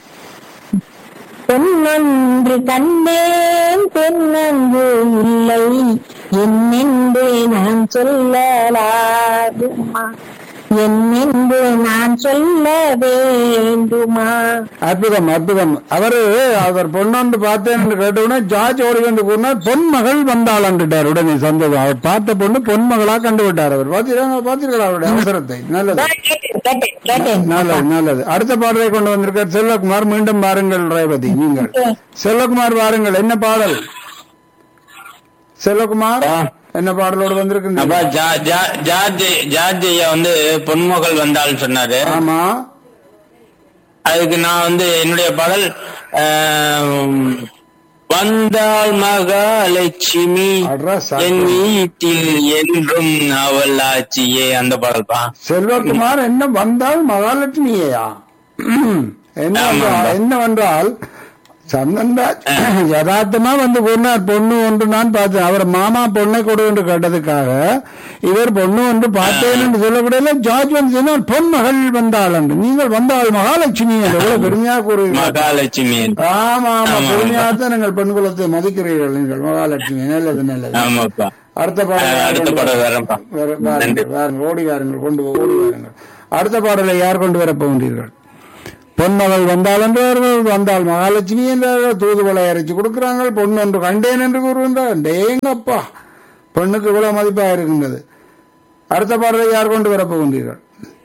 பொன்னொன்று கண்டேன் பெண்ணொன்று இல்லை என்னென்று நான் சொல்லலாகுமா என்னென்று நான் சொல்ல வேண்டுமா அற்புதம் அற்புதம் அவரு அவர் பொண்ணொன்று பார்த்தேன் என்று கேட்டவுடனே ஜார்ஜ் ஓடி வந்து கூறினார் பொன் மகள் வந்தாள் என்றார் உடனே சந்தோஷம் அவர் பார்த்த பொண்ணு பொன் மகளா கண்டு விட்டார் அவர் பார்த்தீங்களா பார்த்தீர்களா அவருடைய அவசரத்தை நல்லது கேட்டேன் கேட்டேன் கேட்டேன் நல்லது நல்லது அடுத்த பாடலை கொண்டு வந்திருக்கார் செல்வகுமார் மீண்டும் பாருங்கள் ரேவதி நீங்கள் செல்வகுமார் பாருங்கள் என்ன பாடல் செல்வகுமார் ஆ. என்ன பாடலோடு வந்திருக்கின்ற அப்பா ஜா- ஜா- ஜார்ஜ் ஜார்ஜ் ஐயா வந்து பொன்மகள் வந்தாள்னு சொன்னாரு ஆமா அதுக்கு நான் வந்து என்னுடைய பாடல் ஆம், வந்தாள் மகாலட்சுமி அட்ரா சாக்கு. என் வீட்டில் என்றும் அவள் ஆட்சியே அந்த பாடல் பா செல்வகுமார் என்ன வந்தால் மகாலட்சுமியா என்ன என்றால்- என்னவென்றால் சந்தன்ராஜ் யதார்த்தமா வந்து கூறினார் பொண்ணு ஒன்று நான் பார்த்தேன் அவர் மாமா பொண்ணை கொடு என்று கேட்டதுக்காக இவர் பொண்ணு ஒன்று பார்த்தேன் என்று சொல்லக்கூடாது ஜார்ஜ் வந்து சொன்னார் பொன் மகள் வந்தாள் என்று நீங்கள் வந்தாள் மகாலட்சுமி என்று எவ்வளவு பெருமையாக கூறுகிறீர்கள் மகாலட்சுமி ஆமா ஆமா ஆமா, பெருமையாகத்தான் நீங்கள் பெண் குலத்தை மதிக்கிறீர்கள் நீங்கள் மகாலட்சுமி நல்லது நல்லது ஆமாப்பா அடுத்த பாடல் அஹ், யார் அடுத்த கொண்டு பாடல் வர- வரேன்ப்பா. வர- நன்றி. வாருங்கள், வாருங்கள், ஓடி வாருங்கள் கொண்டு போ- ஓடி வாருங்கள் அடுத்த பாடலை யார் கொண்டு வரப் போகின்றீர்கள் பொன்மகள் வந்தாள் என்றார்கள் வந்தால் மகாலட்சுமி என்றார்கள் தூதுவளை அரைச்சு கொடுக்கிறாங்க பொண்ணு என்று கண்டேன் என்று கூறுகின்றார் டேங்கப்பா பெண்ணுக்கு இவ்வளவு மதிப்பாக இருக்கின்றது அடுத்த பாடலை யார் கொண்டு வரப் போகின்றீர்கள்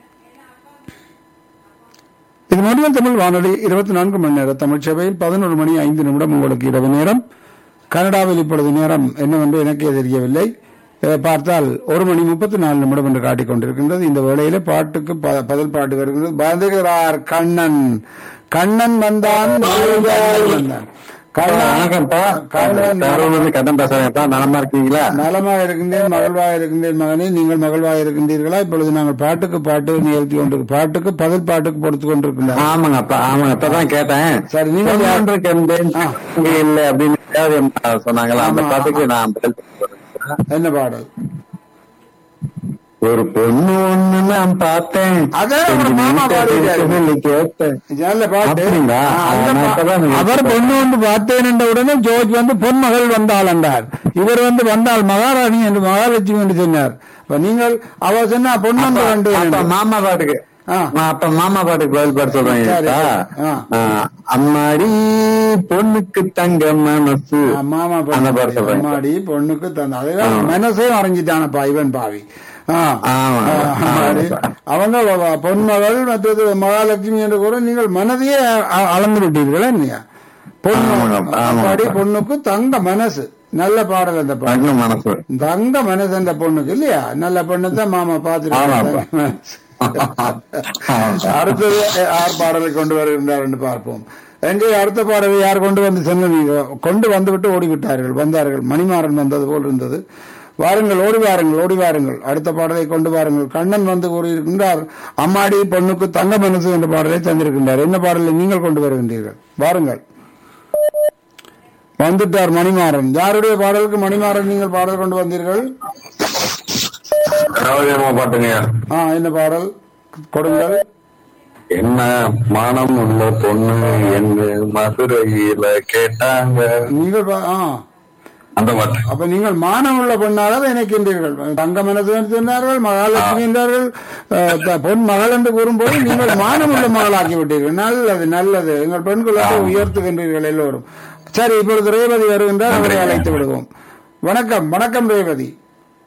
இது மொழியல் தமிழ் வானொலி இருபத்தி நான்கு மணி நேர தமிழ் சபையில் பதினொரு மணி ஐந்து நிமிடம் உங்களுக்கு இரவு நேரம் கனடாவில் இப்பொழுது நேரம் என்னவென்று எனக்கே தெரியவில்லை இதை பார்த்தால் ஒரு மணி முப்பத்தி நாலு நிமிடம் என்று காட்டிக் கொண்டிருக்கின்றது இந்த வேளையில பாட்டுக்கு ப- பதில் பாட்டு வருகிறது வருகிறார் கண்ணன் கண்ணன் வந்தான் மகிழ்ந்தாய் வந்தான் கண்ணன் வணக்கம்ப்பா கண்ணன் பேரூர்ல கடன் பேசுறேன்ப்பா நலமா இருக்கீங்களா நலமாக இருக்கின்றேன் மகிழ்வாக இருக்கின்றேன் மகனே நீங்கள் மகிழ்வாக இருக்கின்றீர்களா இப்பொழுது நாங்கள் பாட்டுக்கு பாட்டு நிகழ்த்தி கொண்டு பாட்டுக்கு பதில் பாட்டுக்கு பொறுத்து கொண்டிருக்கின்றோம் ஆமாங்கப்பா ஆமாங்க இப்பதான் கேட்டேன் சரி நீங்க யார்? பொண்ணு கண்டேன் ஆ. இங்க இல்ல அப்படின்னு யாரு அம்மா சொன்னாங்களா அந்த ஆமா. பாட்டுக்கு நான் பதில் சொல்றேன். என்ன பாடல் ஒரு பொண்ணு ஒண்ணு நான் பார்த்தேன் அதான் ஒரு கொஞ்சம் மாமா நீட்டா பாடிட்டாரு. பேசுன்னு கேட்டேன் நல்ல பாட்டு அப்படிங்களா? ஆ, அந்த நான் பா- இப்பதான் நீங்க அவர் பொண்ணு வந்து பார்த்தேன் என்ற உடனே ஜோர்ஜ் வந்து பொன் மகள் வந்தாள் என்றார் இவர் வந்து வந்தால் மகாராணி என்று மகாலட்சுமி என்று சொன்னார் அப்ப நீங்கள் அவர் சொன்னா பொண்ணு வந்து கண்டு அப்ப மாமா பாட்டுக்கு ஆ. நான் அப்ப மாமா பாட்டுக்கு பதில் பாட்டு சொல்றேன் சரி, இப்பா. ஆ. ஆ, அம்மாடி பொண்ணுக்கு தங்க மனசு மாமா அந்த பாட்டு சொல்றேன் அம்மாடி பொண்ணுக்கு தந்த அதுதான் மனசே அரைஞ்சிட்டானப்பா இவன் பாவி ஆ. ஆமா. ஆ, அம்மாடி. அவங்க வ- பொன்மகள் மற்றது மகாலட்சுமி என்று கூட நீங்கள் மனதையே அ- அளந்து விட்டீர்களா இல்லையா பொண்ணு ஆமாங்க, ஆமாங்க. அம்மாடி பொண்ணுக்கு தங்க மனசு நல்ல பாடல் அந்த பாடல் தங்க மனசு தங்க மனசு அந்த பொண்ணுக்கு இல்லையா நல்ல பொண்ணு தான் மாமா ஆமாப்பா. பார்த்துட்டு அடுத்தது யார் பாடலை கொண்டு வருகின்றார் என்று பார்ப்போம் எங்கே அடுத்த பாடலை யார் கொண்டு வந்து சொன்னீங்க கொண்டு வந்து விட்டு ஓடிவிட்டார்கள் வந்தார்கள் மணிமாறன் வந்தது போல் இருந்தது வாருங்கள் ஓடி வாருங்கள் ஓடி வாருங்கள் அடுத்த பாடலை கொண்டு வாருங்கள் கண்ணன் வந்து கூறியிருக்கின்றார் அம்மாடி பொண்ணுக்கு தங்க மனசு என்ற பாடலை தந்திருக்கின்றார் என்ன பாடலை நீங்கள் கொண்டு வருகின்றீர்கள் வாருங்கள் வந்துட்டார் மணிமாறன் யாருடைய பாடலுக்கு மணிமாறன் நீங்கள் பாடல் கொண்டு வந்தீர்கள் கவலையமா பாட்டுங்க ஆ என்ன பாடல் கொடுங்கள் என்ன மானம் உள்ள பொண்ணு என்று மதுரையில கேட்டாங்க நீங்கள் பா- ஆ அந்த பாட்டு அப்ப நீங்கள் மானம் உள்ள பெண்ணாக நினைக்கின்றீர்கள் தங்க மனசு என்று சொன்னார்கள் மகாலட்சுமி என்றார்கள் அஹ், த- பொன் மகள் என்று கூறும்போது நீங்கள் மானம் உள்ள மகளாக்கி விட்டீர்கள் நல்லது நல்லது எங்கள் பெண் குலத்தை உயர்த்துகின்றீர்கள் எல்லோரும் சரி இப்பொழுது ரேவதி வருகின்றார் அவரை அழைத்து விடுவோம் வணக்கம் வணக்கம் ரேவதி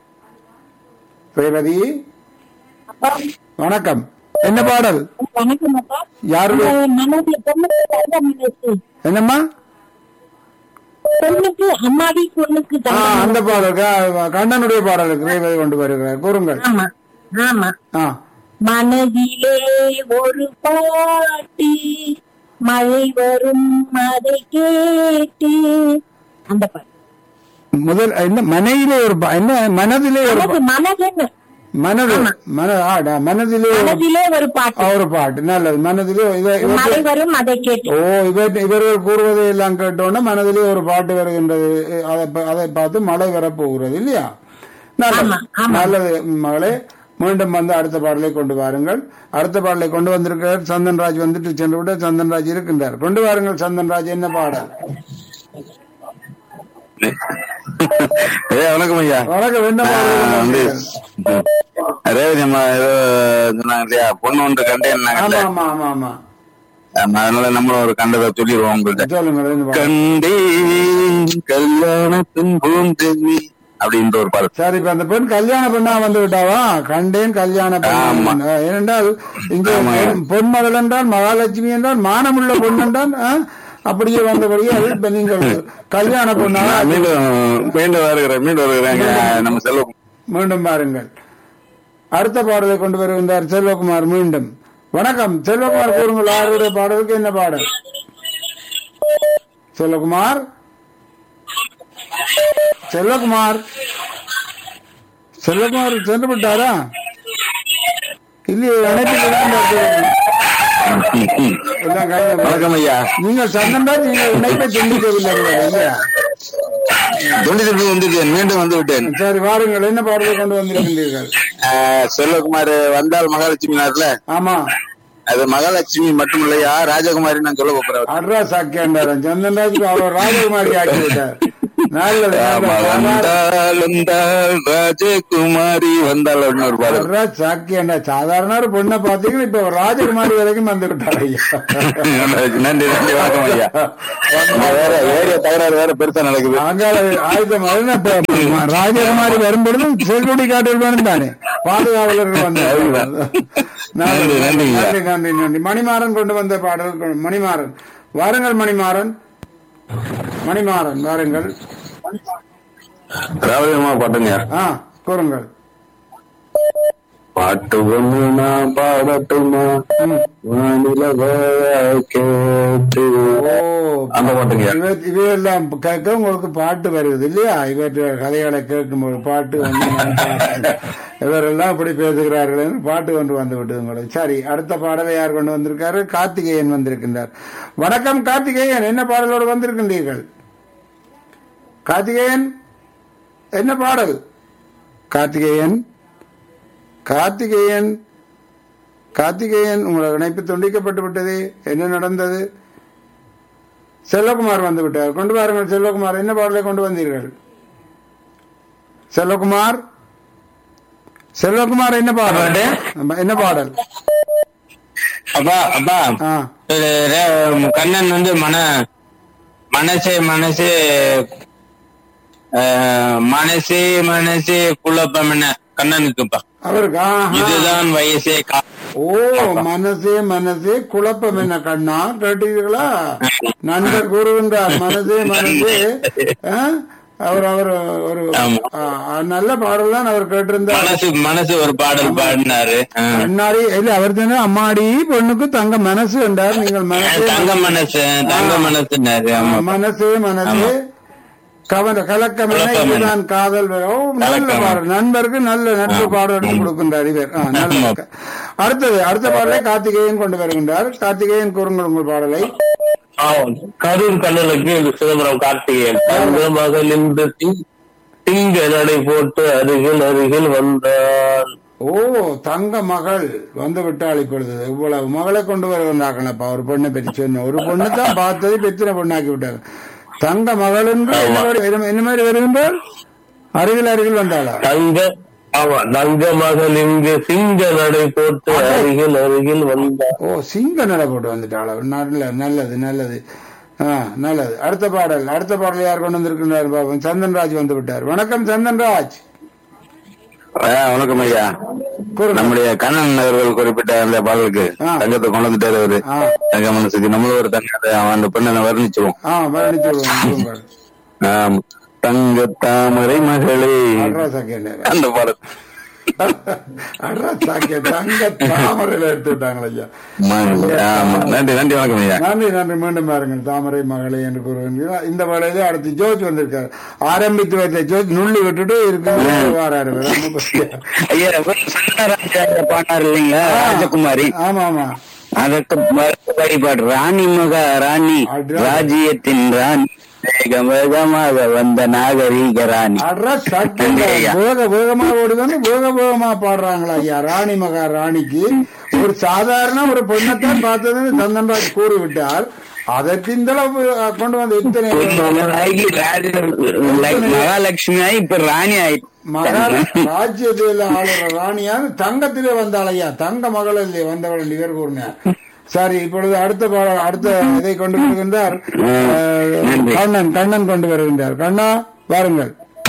ரேவதி வணக்கம் என்ன பாடல் வணக்கம் அப்பா யாருடைய மனது பொண்ணுக்கு தங்க மனசு என்னம்மா பொண்ணுக்கு அம்மாடி பொண்ணுக்கு ஆ, தங்க அந்த பாடல் க- கண்ணனுடைய பாடலுக்கு ரேவதி கொண்டு வருகிறார் கூறுங்கள் ஆமா ஆமா ஆ மனதிலே ஒரு பாட்டு மழை வரும் அதை கேட்டு அந்த பாட்டு முதல் என்ன மனையிலே ஒரு பா- என்ன மனதிலே ஒரு மனது பா- மனதுன்னு மனது மன ஆடா மனதிலே ஒரு- மனதிலே ஒரு பாட்டு ஒரு பாட்டு நல்லது மனதிலே இவ- இவ- மழை வரும் அதை கேட்டு ஓ இவர் இவர்கள் கூறுவதை எல்லாம் கேட்டோன்னே மனதிலே ஒரு பாட்டு வருகின்றது அதை ப- அதை பார்த்து மழை வரப்போகிறது இல்லையா நல்லது ஆமா, ஆமா. நல்லது மகளே மீண்டும் வந்து அடுத்த பாடலை கொண்டு வாருங்கள் அடுத்த பாடலை கொண்டு வந்திருக்கிறார் சந்தன்ராஜ் வந்துட்டு சென்று விட சந்தன்ராஜ் இருக்கின்றார் கொண்டு வாருங்கள் சந்தன்ராஜ் என்ன பாடல் ஏ வணக்கம் ஐயா வணக்கம் என்ன ஆ, பாடல் கொண்டு வந்து வந்தீர்கள்? ரேவதி அம்மா ஏதோ சொன்னாங்க இல்லையா பொண்ணு ஒன்று கண்டேன்னாங்கல்ல ஆமா ஆமா ஆமா ஆமா ஆமா, அதனால நம்மளும் ஒரு கண்டதை சொல்லிடுவோம் உங்கள்ட்ட சொல்லுங்கள் என்ன பாடல்? கண்டேன் கல்யாணத்தின் பூந்தென்னி அப்படின்ற ஒரு பாடல் சரி இப்ப அந்த பெண் கல்யாண பெண்ணா வந்து விட்டாவா கண்டேன் கல்யாண ஆமா. பெண் ஏனென்றால் இங்கே ஆமா. பொன் மகள் என்றால் மகாலட்சுமி என்றால் மானமுள்ள பொன் என்றால் ஆ, அப்படியே வந்தபடியே அது இப்ப நீங்கள் கல்யாண பொண்ணா நான் மீண்டும் மீண்டும் வருகிறேன் மீண்டும் வருகிறேங்க நம்ம செல்வம் மீண்டும் பாருங்கள் அடுத்த பாடலை கொண்டு வருகின்றார் செல்வகுமார் மீண்டும் வணக்கம் செல்வகுமார் கூறுங்கள் ஆறுடைய பாடலுக்கு என்ன பாடல் செல்வகுமார் செல்வகுமார் செல்வகுமார் சென்று விட்டாரா இல்லையே இணைப்பில் இருக்கின்றார் செல்வகுமார். எல்லாம் கையில- வணக்கம் ஐயா நீங்கள் சந்தன்ராஜ் நீங்கள் இணைப்பை துண்டிக்கவில்லை இல்லையா தொண்டி திருப்பி வந்துட்டேன் மீண்டும் வந்து விட்டேன் சரி வாருங்கள் என்ன பாடலை கொண்டு வந்திருக்கின்றீர்கள் ஆஹ், செல்வகுமார் வந்தால் மகாலட்சுமி நாட்டுல ஆமா அது மகாலட்சுமி மட்டும் இல்லையா ராஜகுமாரி நான் சொல்ல போறேன் அட்ரா சாக்கியாண்டாரன் சந்தன்ராஜ் அவர் ராஜகுமாரி ஆக்கி விட்டார் நல்லது, ஆமா நல்லது. வந்தால் வந்தால் ராஜகுமாரி வந்தால் அப்படின்னு ஒரு பாடல் அட்ரா சாக்கியாண்டா சாதாரண ஒரு பொண்ணை பாத்தீங்கன்னா இப்ப ஒரு ராஜகுமாரி வரைக்கும் வந்து விட்டார் ஐயா நன்றி நன்றி வணக்கம் ஐயா இங்க வேற ஏரியா தகராறு வேற பெருசா நடக்குது அங்கால ஆயுதம் அதுனா இப்ப ராஜகுமாரி வரும்பொழுது செல்குடி காட்டில் வேணும் தானே பாதுகாவலர்கள் வந்தார் நன்றி, நன்றி ஐயா. நன்றி நன்றி நன்றி மணிமாறன் கொண்டு வந்த பாடல் கொண்டு- மணிமாறன் வாருங்கள் மணிமாறன் மணிமாறன் வாருங்கள் ராவதியம்மா பாட்டுங்க ஆ கூறுங்கள் பாட்டு ஒண்ணு நான் பாடட்டுமா ம். வானிலவ கேட்டு ஓ அந்த பாட்டுங்க இவ- இவையெல்லாம் கேட்க உங்களுக்கு பாட்டு வருது இல்லையா இவற்றை கதைகளை கேட்கும்போது பாட்டு வந்து நான் பாட்டு. இவரெல்லாம் இப்படி பேசுகிறார்கள் என்று பாட்டு கொண்டு வந்து விட்டது உங்களுக்கு சரி அடுத்த பாடலை யார் கொண்டு வந்திருக்காரு கார்த்திகேயன் வந்திருக்கின்றார் வணக்கம் கார்த்திகேயன் என்ன பாடலோடு வந்திருக்கின்றீர்கள் கார்த்திகேயன் என்ன பாடல் கார்த்திகேயன் கார்த்திகேயன் கார்த்திகேயன் உங்களோட இணைப்பு துண்டிக்கப்பட்டு விட்டது என்ன நடந்தது செல்வகுமார் வந்து விட்டார் கொண்டு வாருங்கள் செல்வகுமார் என்ன பாடலை கொண்டு வந்தீர்கள் செல்வகுமார் செல்வகுமார் என்ன பாடல் ஆமா, என்ன பாடல் அப்பா அப்பா ஆ இது ரே- கண்ணன் வந்து மன மனசே மனசே அஹ், மனசே மனசே குழப்பம் என்ன கண்ணனுக்குப்பா அவருக்கு ஆஹா. இதுதான் வயசே கா- ஓ மனசே மனசே குழப்பம் என்ன கண்ணா கேட்டீர்களா நண்பர் கூறுகின்றார் மனசே மனசே ஆ? அவர் அவர் ஒரு ஆமா. ஆ, ஆ, நல்ல பாடல் தான் அவர் கேட்டிருந்தார் மனசு மனசு ஒரு பாடல் பாடினாரு அஹ். கண்ணாடி இல்ல அவர் தானே அம்மாடி பொண்ணுக்கு தங்க மனசு என்றார் நீங்கள் மனசே தங்க மனசு தங்க மனசுனாரு ஆமா மனசு மனசு கவன கலக்கம் என கலக்கம் என. இதுதான் காதல் வே- ஓ நல்ல கலக்கம். பாடல் நண்பருக்கு நல்ல நட்பு பாடல் எடுத்து கொடுக்கின்றார் இவர் ஆ, நல்ல ஆமா. அடுத்தது அடுத்த பாடலை கார்த்திகேயன் கொண்டு வருகின்றார் கார்த்திகேயன் கூறுங்கள் உங்கள் பாடலை கரூர் கண்ணனுக்கு இது சிதம்பரம் கார்த்திகேயன் தங்க மகள் இந்த திங்க நடை போட்டு அருகில் அருகில் வந்தான் ஓ தங்க மகள் வந்து விட்டாள் இப்பொழுது இவ்வளவு மகளை கொண்டு வருகின்றார்களப்பா ஒரு பொண்ணை பற்றி சொன்ன ஒரு பொண்ணு தான் பார்த்தது பெத்தின பொண்ணாக்கி விட்டாங்க தங்க மகள் என்று என்ன மாதிரி- என்ன மாதிரி வருகின்றால் அருகில் அருகில் வந்தாளா தங்க ஆமா தங்க மகள் இங்கு சிங்க நடை போட்டு அருகில் அருகில் வந்தான் ஓ சிங்க நட போட்டு வந்துட்டாளா நல்ல நல்லது நல்லது ஆ நல்லது அடுத்த பாடல் அடுத்த பாடல் யார் கொண்டு வந்திருக்கிறார் பாபன் சந்தன்ராஜ் வந்து விட்டார் வணக்கம் சந்தன்ராஜ் ஆ, வணக்கம் ஐயா கூறுங்க. நம்முடைய கண்ணன் அவர்கள் குறிப்பிட்ட அந்த பாடலுக்கு ஆ. தங்கத்தை கொண்டு வந்துட்டாரு அவரு ஆ. தங்க மனசுக்கு நம்மளும் ஒரு தங்கத்தை அவன் அந்த பெண்ணை வர்ணிச்சிருவோம் ஆ மரணிச்சு விடுவோம் ஆம். தங்க தாமரை மகளே அட்ரா சாக்கேண்டர் அந்த பாடல் அட்ரா சாக்கே தங்க தாமரையில எடுத்து விட்டாங்களா ஐயா ம- ஆமா. நன்றி நன்றி வணக்கம் ஐயா நன்றி நன்றி மீண்டும் பாருங்கள் தாமரை மகளே என்று கூறுகின்றீர்கள் இந்த வேளையில அடுத்து ஜோர்ஜ் வந்திருக்காரு ஆரம்பித்து வைத்த ஜோர்ஜ் நுள்ளி விட்டுட்டு இருக்கு வாராரு ரொம்ப பசியா. ஐயா சந்தராஜா பாட்டார் இல்லைங்களா ராஜகுமாரி ஆமா ஆமா அதற்கு மறுப்பு வழிபாடு ராணி மக ராணி அட்ரா. ராஜ்யத்தின் ராணி வேக வேகமாக வந்த நாகரீக ராணி அட்ரா சாக்கே நன்றி ஐயா. வேக வேகமா ஓடுதானே வேக வேகமா பாடுறாங்களா ஐயா ராணி மகா ராணிக்கு ஒரு சாதாரண ஒரு பெண்ணைத்தான் பார்த்ததுன்னு சந்தன்ராஜ் கூறிவிட்டார் அதற்கு இந்த அளவு அஹ், கொண்டு வந்து இத்தனை ஆகி ராஜ- like மகாலட்சுமி ஆகி இப்ப ராணி ஆயிட்டு மகா ராஜ்யத்தில் ஆளுற ராணியார் தங்கத்திலே வந்தாள் ஐயா தங்க மகளிலே வந்தவள் என்று இவர் கூறினார் சரி இப்பொழுது அடுத்த பாட- அடுத்த இதை கொண்டு வருகின்றார் அஹ், கண்ணன் கண்ணன் கொண்டு வருகின்றார் கண்ணா வாருங்கள்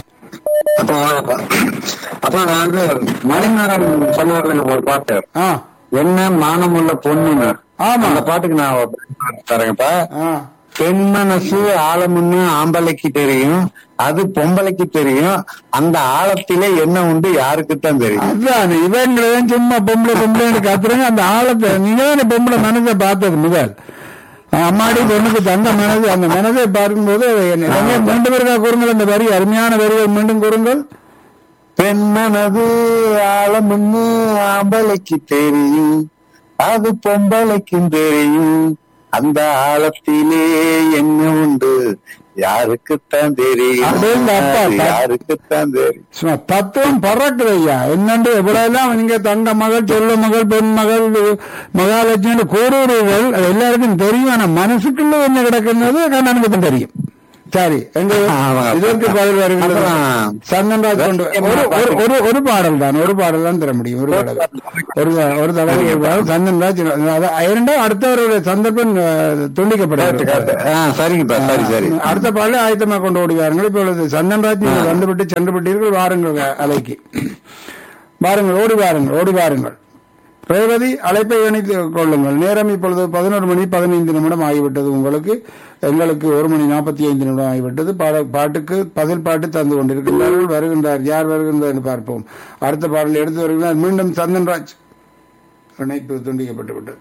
அப்ப நான் வந்து மணிநேரம் சொன்னார்ல ஒரு பாட்டு ஆ என்ன மானமுள்ள பொண்ணுன்னு ஆமா அந்த பாட்டுக்கு நான் தரேங்கப்பா ஆ பெண் மனசு ஆழம்னு ஆம்பளைக்கு தெரியும் அது பொம்பளைக்கு தெரியும் அந்த ஆழத்திலே என்ன உண்டு யாருக்கு தான் தெரியும் அதான் இவங்களும் சும்மா பொம்பளை பொம்பளைன்னு கத்துறங்க அந்த ஆழத்தை நீங்க தானே பொம்பளை மனதை பார்த்தது முதல் அம்மாடி பொண்ணுக்கு தந்த மனது அந்த மனதை பார்க்கும்போது என்ன- எங்க மீண்டும் இருக்கா கூறுங்கள் அந்த வரி அருமையான வரியை மீண்டும் கூறுங்கள் பெண் மனது ஆழம்னு ஆம்பளைக்கு தெரியும் அது பொம்பளைக்கும் தெரியும் அந்த ஆழத்திலே என்ன உண்டு யாருக்குத்தான் தெரியும் அடேங்க அப்பா, அது பா- யாருக்குத்தான் தெரியும் சும்மா தத்துவம் பறக்குது ஐயா என்னண்டு எவ்வளவுதான் நீங்க தங்க மகள் சொல்ல மகள் பெண் மகள் மகாலட்சுமி கூறுறீர்கள் அது எல்லாருக்கும் தெரியும் ஆனா மனசுக்குள்ள என்ன கிடக்குன்றது கண்ணனுக்கு தான் தெரியும் சரி எங்க ஆமா. இதற்கு பதில் வருகிறது அப்புறம் சந்தன்ராஜ் கொண்டு ஒரு ஒரு ஒரு ஒரு பாடல் தான் ஒரு பாடல் தான் தர முடியும் ஒரு பாடல் ஒரு ஒரு தடவை ஒரு பாடல் சந்தன்ராஜ் அதான் இரண்டாம் அடுத்தவருடைய சந்தர்ப்பம் அஹ், துண்டிக்கப்படுகிறது ஆ, சரிங்கப்பா சரி சரி அடுத்த பாடலை ஆயத்தமாக கொண்டு ஓடுவார்கள் இப்பொழுது சந்தன்ராஜ் நீங்கள் வந்துவிட்டு சென்று விட்டீர்கள் வாருங்கள் அலைக்கு வாருங்கள் ஓடி வாருங்கள் ஓடி வாருங்கள் ரேவதி அழைப்பை இணைத்து கொள்ளுங்கள் நேரம் இப்பொழுது பதினோரு மணி பதினைந்து நிமிடம் ஆகிவிட்டது உங்களுக்கு எங்களுக்கு ஒரு மணி நாற்பத்தி ஐந்து நிமிடம் ஆகிவிட்டது பாட பாட்டுக்கு பதில் பாட்டு தந்து கொண்டிருக்கின்றார்கள் வருகின்றார் யார் வருகின்றார் என்று பார்ப்போம் அடுத்த பாடல் எடுத்து வருகிறார் மீண்டும் சந்தன்ராஜ் இணைப்பு துண்டிக்கப்பட்டு விட்டது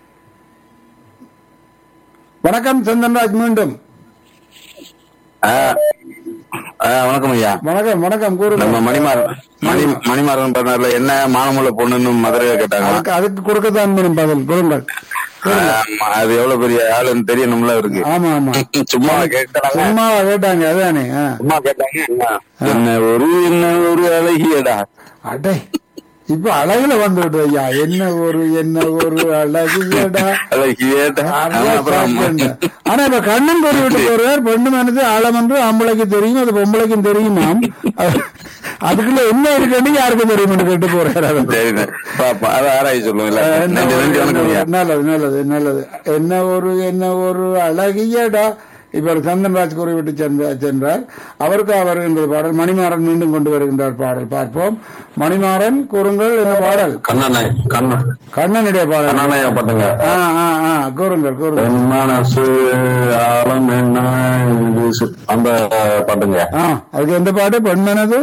வணக்கம் சந்தன்ராஜ் மீண்டும் ஆ, ஆ, வணக்கம் ஐயா வணக்கம் வணக்கம் நம்ம கூறுங்க மணிமாறன் மணி மணிமாறன் பண்ணார்ல என்ன மானமுள்ள பொண்ணுன்னு மதுரையில கேட்டாங்க அதுக்கு அதுக்கு கொடுக்கத்தான் வேணும் பதில் கொடுங்கள் ஆமா, அது எவ்வளவு பெரிய ஆளுன்னு தெரியணும்ல இருக்கு ஆமா ஆமா சும்மா கேட்டாங்க சும்மாவா கேட்டாங்க அதானே ஆ. சும்மா கேட்டாங்க என்ன? என்ன ஒரு என்ன ஒரு அழகியடா அடே இப்ப அழகுல வந்து விடுது ஐயா என்ன ஒரு என்ன ஒரு அழகுடா அழகியடா அப்புறம் ஆனா இப்ப கண்ணன் பொறி விட்டு போறார் பெண்ணு மனது ஆழம் என்று ஆம்பளைக்கு தெரியும் அது பொம்பளைக்கும் தெரியுமாம் அது- அதுக்குள்ள என்ன இருக்குன்னு யாருக்கு தெரியும் கேட்டு போறாரு அவர். சரிண்ணே பாப்போம் அதை ஆராய்ச்சி சொல்லுங்களா என்ன நன்றி நன்றி வணக்கம் ஐயா நல்லது நல்லது நல்லது என்ன ஒரு என்ன ஒரு அழகியடா இப்ப சந்தன்ராஜ் கூறிவிட்டு சென்ற சென்றார் அவருக்கு வருகின்ற பாடல் மணிமாறன் மீண்டும் கொண்டு வருகின்றார் பாடல் பார்ப்போம் மணிமாறன் கூறுங்கள் என்ன பாடல் கண்ணனை கண்ணன் கண்ணனுடைய பாடல் கண்ணனையா பாட்டுங்க ஆ ஆ ஆ கூறுங்கள் கூறுங்கள் என் மனசு ஆழம் என்ன இது சு- அந்த பாட்டுங்க ஆ அதுக்கு எந்த பாட்டு பெண்மனது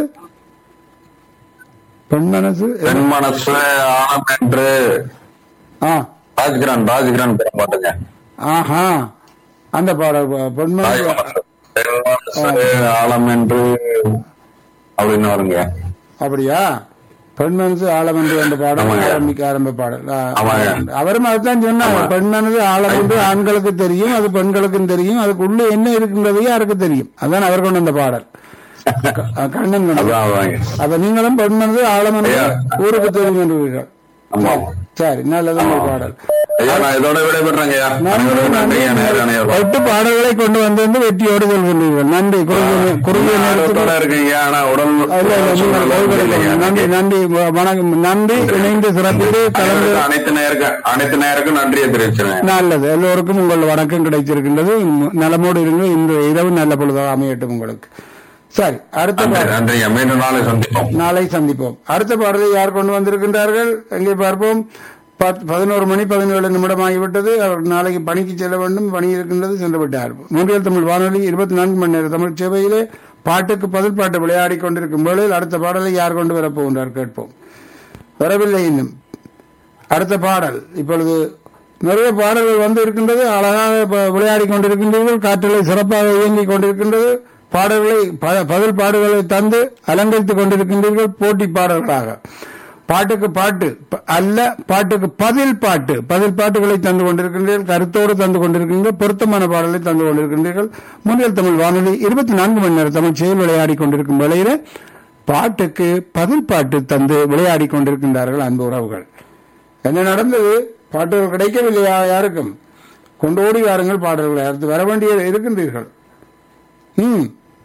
பெண்மனது என் மனசு ஆழம் என்று ஆ ராஜ்கிரான் ராஜ்கிரான் படம் பாட்டுங்க ஆஹா அந்த பாடல் பெண்மனது என் மனசு ஆழம் என்று அப்படின்னு வருங்க அப்படியா பெண் மனசு ஆழமன்று என்ற பாடல் ஆமாங்க. ஆரம்பிக்க ஆரம்ப பாடல் ஆ, ஆமாங்க. அவரும் அதுதான் சொன்னாங்க பெண் மனது ஆழமன்று ஆண்களுக்கு தெரியும் அது பெண்களுக்கும் தெரியும் அதுக்குள்ள என்ன இருக்கின்றது யாருக்கு தெரியும் அதான் அவர் கொண்டு வந்த பாடல் க- கண்ணன் கொண்டு அதான் அதாங்க அப்ப நீங்களும் பெண் மனது ஆழமன்று ஐயா. ஊருக்கு தெரியும் என்றீர்கள் ஆமா சரி நல்லதான் ஒரு பாடல் ஐயா நான் இதோட விடைபெறேங்க ஐயா நன்றி, நன்றி. நேரம் எட்டு பாடல்களை கொண்டு வந்து வந்து வெற்றியோடு செல்கின்றீர்கள் நன்றி குறுகிய குறுகிய நேரத்தில் நேரத்தோட இருக்கீங்க ஆனா உடல் இல்ல, இல்ல, நீங்கள் சூழ்நிலை ஓய்வெடுக்கணும். நன்றி நன்றி வ- வணக்கம் நன்றி இணைந்து சிறப்பித்து கலந்து அனைவருக்கும் அனைத்து நேருக்கு அனைத்து நேருக்கும் நன்றியை தெரிவிச்சுறேன் நல்லது எல்லோருக்கும் உங்கள் வணக்கம் கிடைச்சிருக்கின்றது நலமோடு இருங்க இந்த இரவு நல்ல பொழுதாக அமையட்டும் உங்களுக்கு சரி அடுத்த நன்றி பாடல் நன்றி மீண்டும் நாளை சந்திப்போம் நாளை சந்திப்போம் அடுத்த பாடலை யார் கொண்டு வந்திருக்கின்றார்கள் எங்கே பார்ப்போம் பத்- பதினோரு மணி பதினேழு நிமிடம் ஆகிவிட்டது அவர் நாளைக்கு பணிக்கு செல்ல வேண்டும் பணி இருக்கின்றது சென்று விட்டார் மூன்றியல் தமிழ் வானொலி இருபத்தி நான்கு மணி நேர தமிழ் சேவையிலே பாட்டுக்கு பதில் பாட்டு விளையாடி கொண்டிருக்கும் வேளையில் அடுத்த பாடலை யார் கொண்டு வரப் போகின்றார் கேட்போம் வரவில்லை இன்னும் அடுத்த பாடல் இப்பொழுது நிறைய பாடல்கள் வந்து இருக்கின்றது அழகாக ப- விளையாடி கொண்டிருக்கின்றீர்கள் காற்றலை சிறப்பாக இயங்கிக் கொண்டிருக்கின்றது பாடல்களை ப- பதில் பாடல்களை தந்து அலங்கரித்துக் கொண்டிருக்கின்றீர்கள் போட்டி பாடல்களாக பாட்டுக்கு பாட்டு ப- அல்ல பாட்டுக்கு பதில் பாட்டு பதில் பாட்டுகளை தந்து கொண்டிருக்கின்றீர்கள் கருத்தோடு தந்து கொண்டிருக்கின்றீர்கள் பொருத்தமான பாடலை தந்து கொண்டிருக்கின்றீர்கள் முன்னில் தமிழ் வானொலி இருபத்தி நான்கு மணி நேரம் தமிழ் செயல் விளையாடி கொண்டிருக்கும் வேளையில பாட்டுக்கு பதில் பாட்டு தந்து விளையாடி கொண்டிருக்கின்றார்கள் அன்பு உறவுகள் என்ன நடந்தது பாட்டுகள் கிடைக்கவில்லையா யாருக்கும் கொண்டு ஓடி வாருங்கள் பாடல்களை அடுத்து வர வேண்டிய இருக்கின்றீர்கள் ம்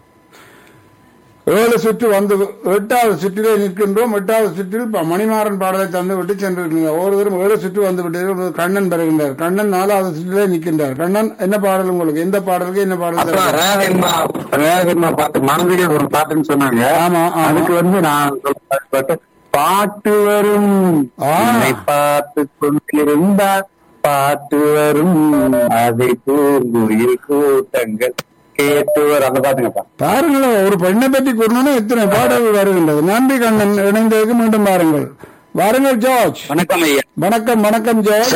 ஏழு சுற்று வந்து எட்டாவது சுற்றிலே நிற்கின்றோம் எட்டாவது சுற்றில் ப- மணிமாறன் பாடலை தந்து விட்டு சென்றிருக்கீங்க ஒவ்வொருவரும் ஏழு சுற்று வந்து விட்டீர்கள் கண்ணன் பெறுகின்றார் கண்ணன் நாலாவது சுற்றிலே நிற்கின்றார் கண்ணன் என்ன பாடல் உங்களுக்கு எந்த பாடலுக்கு என்ன பாடல் அப்ப தருவது? ரேகன்மா ரேகன்மா பாட்டு மனதிலே ஒரு பாட்டுன்னு சொன்னாங்க ஆமா, ஆமா. அதுக்கு வந்து நான் சொல்ற பாட்டு பாட்டு வரும் ஆ. என்னை பார்த்து கொண்டிருந்தார் பாட்டு வரும் அதை பூங்குயில் கூட்டங்கள் கேட்டு வரும் அந்த பாட்டுங்கப்பா பாருங்களேன் ஒரு பெண்ணை பற்றி கூறணும்னா இத்தனை பாடல்கள் வருகின்றது நன்றி கண்ணன் இணைந்ததுக்கு மீண்டும் பாருங்கள் வாருங்கள் ஜார்ஜ் வணக்கம் ஐயா வணக்கம் வணக்கம் ஜார்ஜ்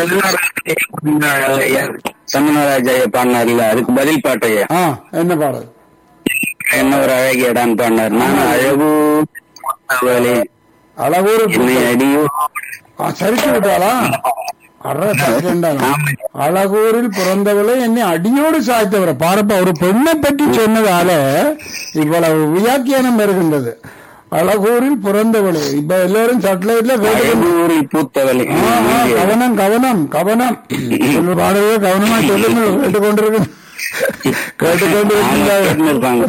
சந்தனராஜ் ஐயா பாடினார்ல அதுக்கு பதில் பாட்டு ஐயா ஆ என்ன பாடல் என்ன ஒரு அழகியடான்னு பாடினார் நான் அழகு அவளே அழகூர் என்னை அடியோ ஆ, சரித்து விட்டாளா அற சரிந்தாங்க. அழகூரில் பிறந்தவளை என்னை அடியோடு சாய்த்தவரை பாருப்பா ஒரு பெண்ணை பற்றி சொன்னதால இவ்வளவு வியாக்கியானம் வருகின்றது அழகூரில் பிறந்தவளை இப்ப எல்லாரும் சட்டலைட்ல கேட்டுக்கொண்டு அழகூரில் பூத்தவளே ஆ, ஆ, கவனம் கவனம் கவனம் சொல்ல பாடவே கவனமா சொல்லுங்கள் கேட்டுக்கொண்டிருக்கு கேட்டுக்கொண்டு இருக்கின்றார்கள். இருப்பாங்க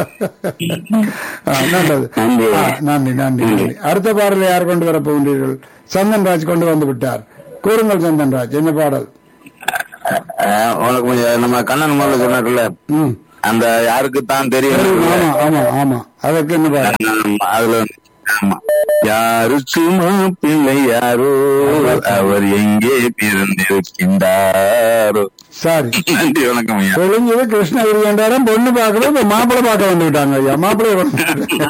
ஆ, நல்லது நன்றி. ஆ, நன்றி நன்றி நன்றி அடுத்த பாடலை யார் கொண்டு வர போகின்றீர்கள் சந்தன்ராஜ் கொண்டு வந்து விட்டார் கூறுங்கள் சந்தன்ராஜ் என்ன பாடல் அஹ் உனக்கு கொஞ்சம் நம்ம கண்ணன் முதல்ல சொன்னார்ல ம் அந்த யாருக்கு தான் தெரியும் ஆமா ஆமா ஆமா அதற்கு என்ன பாடல் ஆமா, அதுல வந்து, ஆமா. யாரு சும்மா பிள்ளை யாரோ அவர் எங்கே பிறந்திருக்கின்றாரோ சரி நன்றி வணக்கம் ஐயா ஒளிஞ்சது கிருஷ்ணகிரி வேண்டாரம் பொண்ணு பார்க்கல இப்ப மாப்பிள்ளை பார்க்க வந்து விட்டாங்க ஐயா மாப்பிள்ளை கொண்டு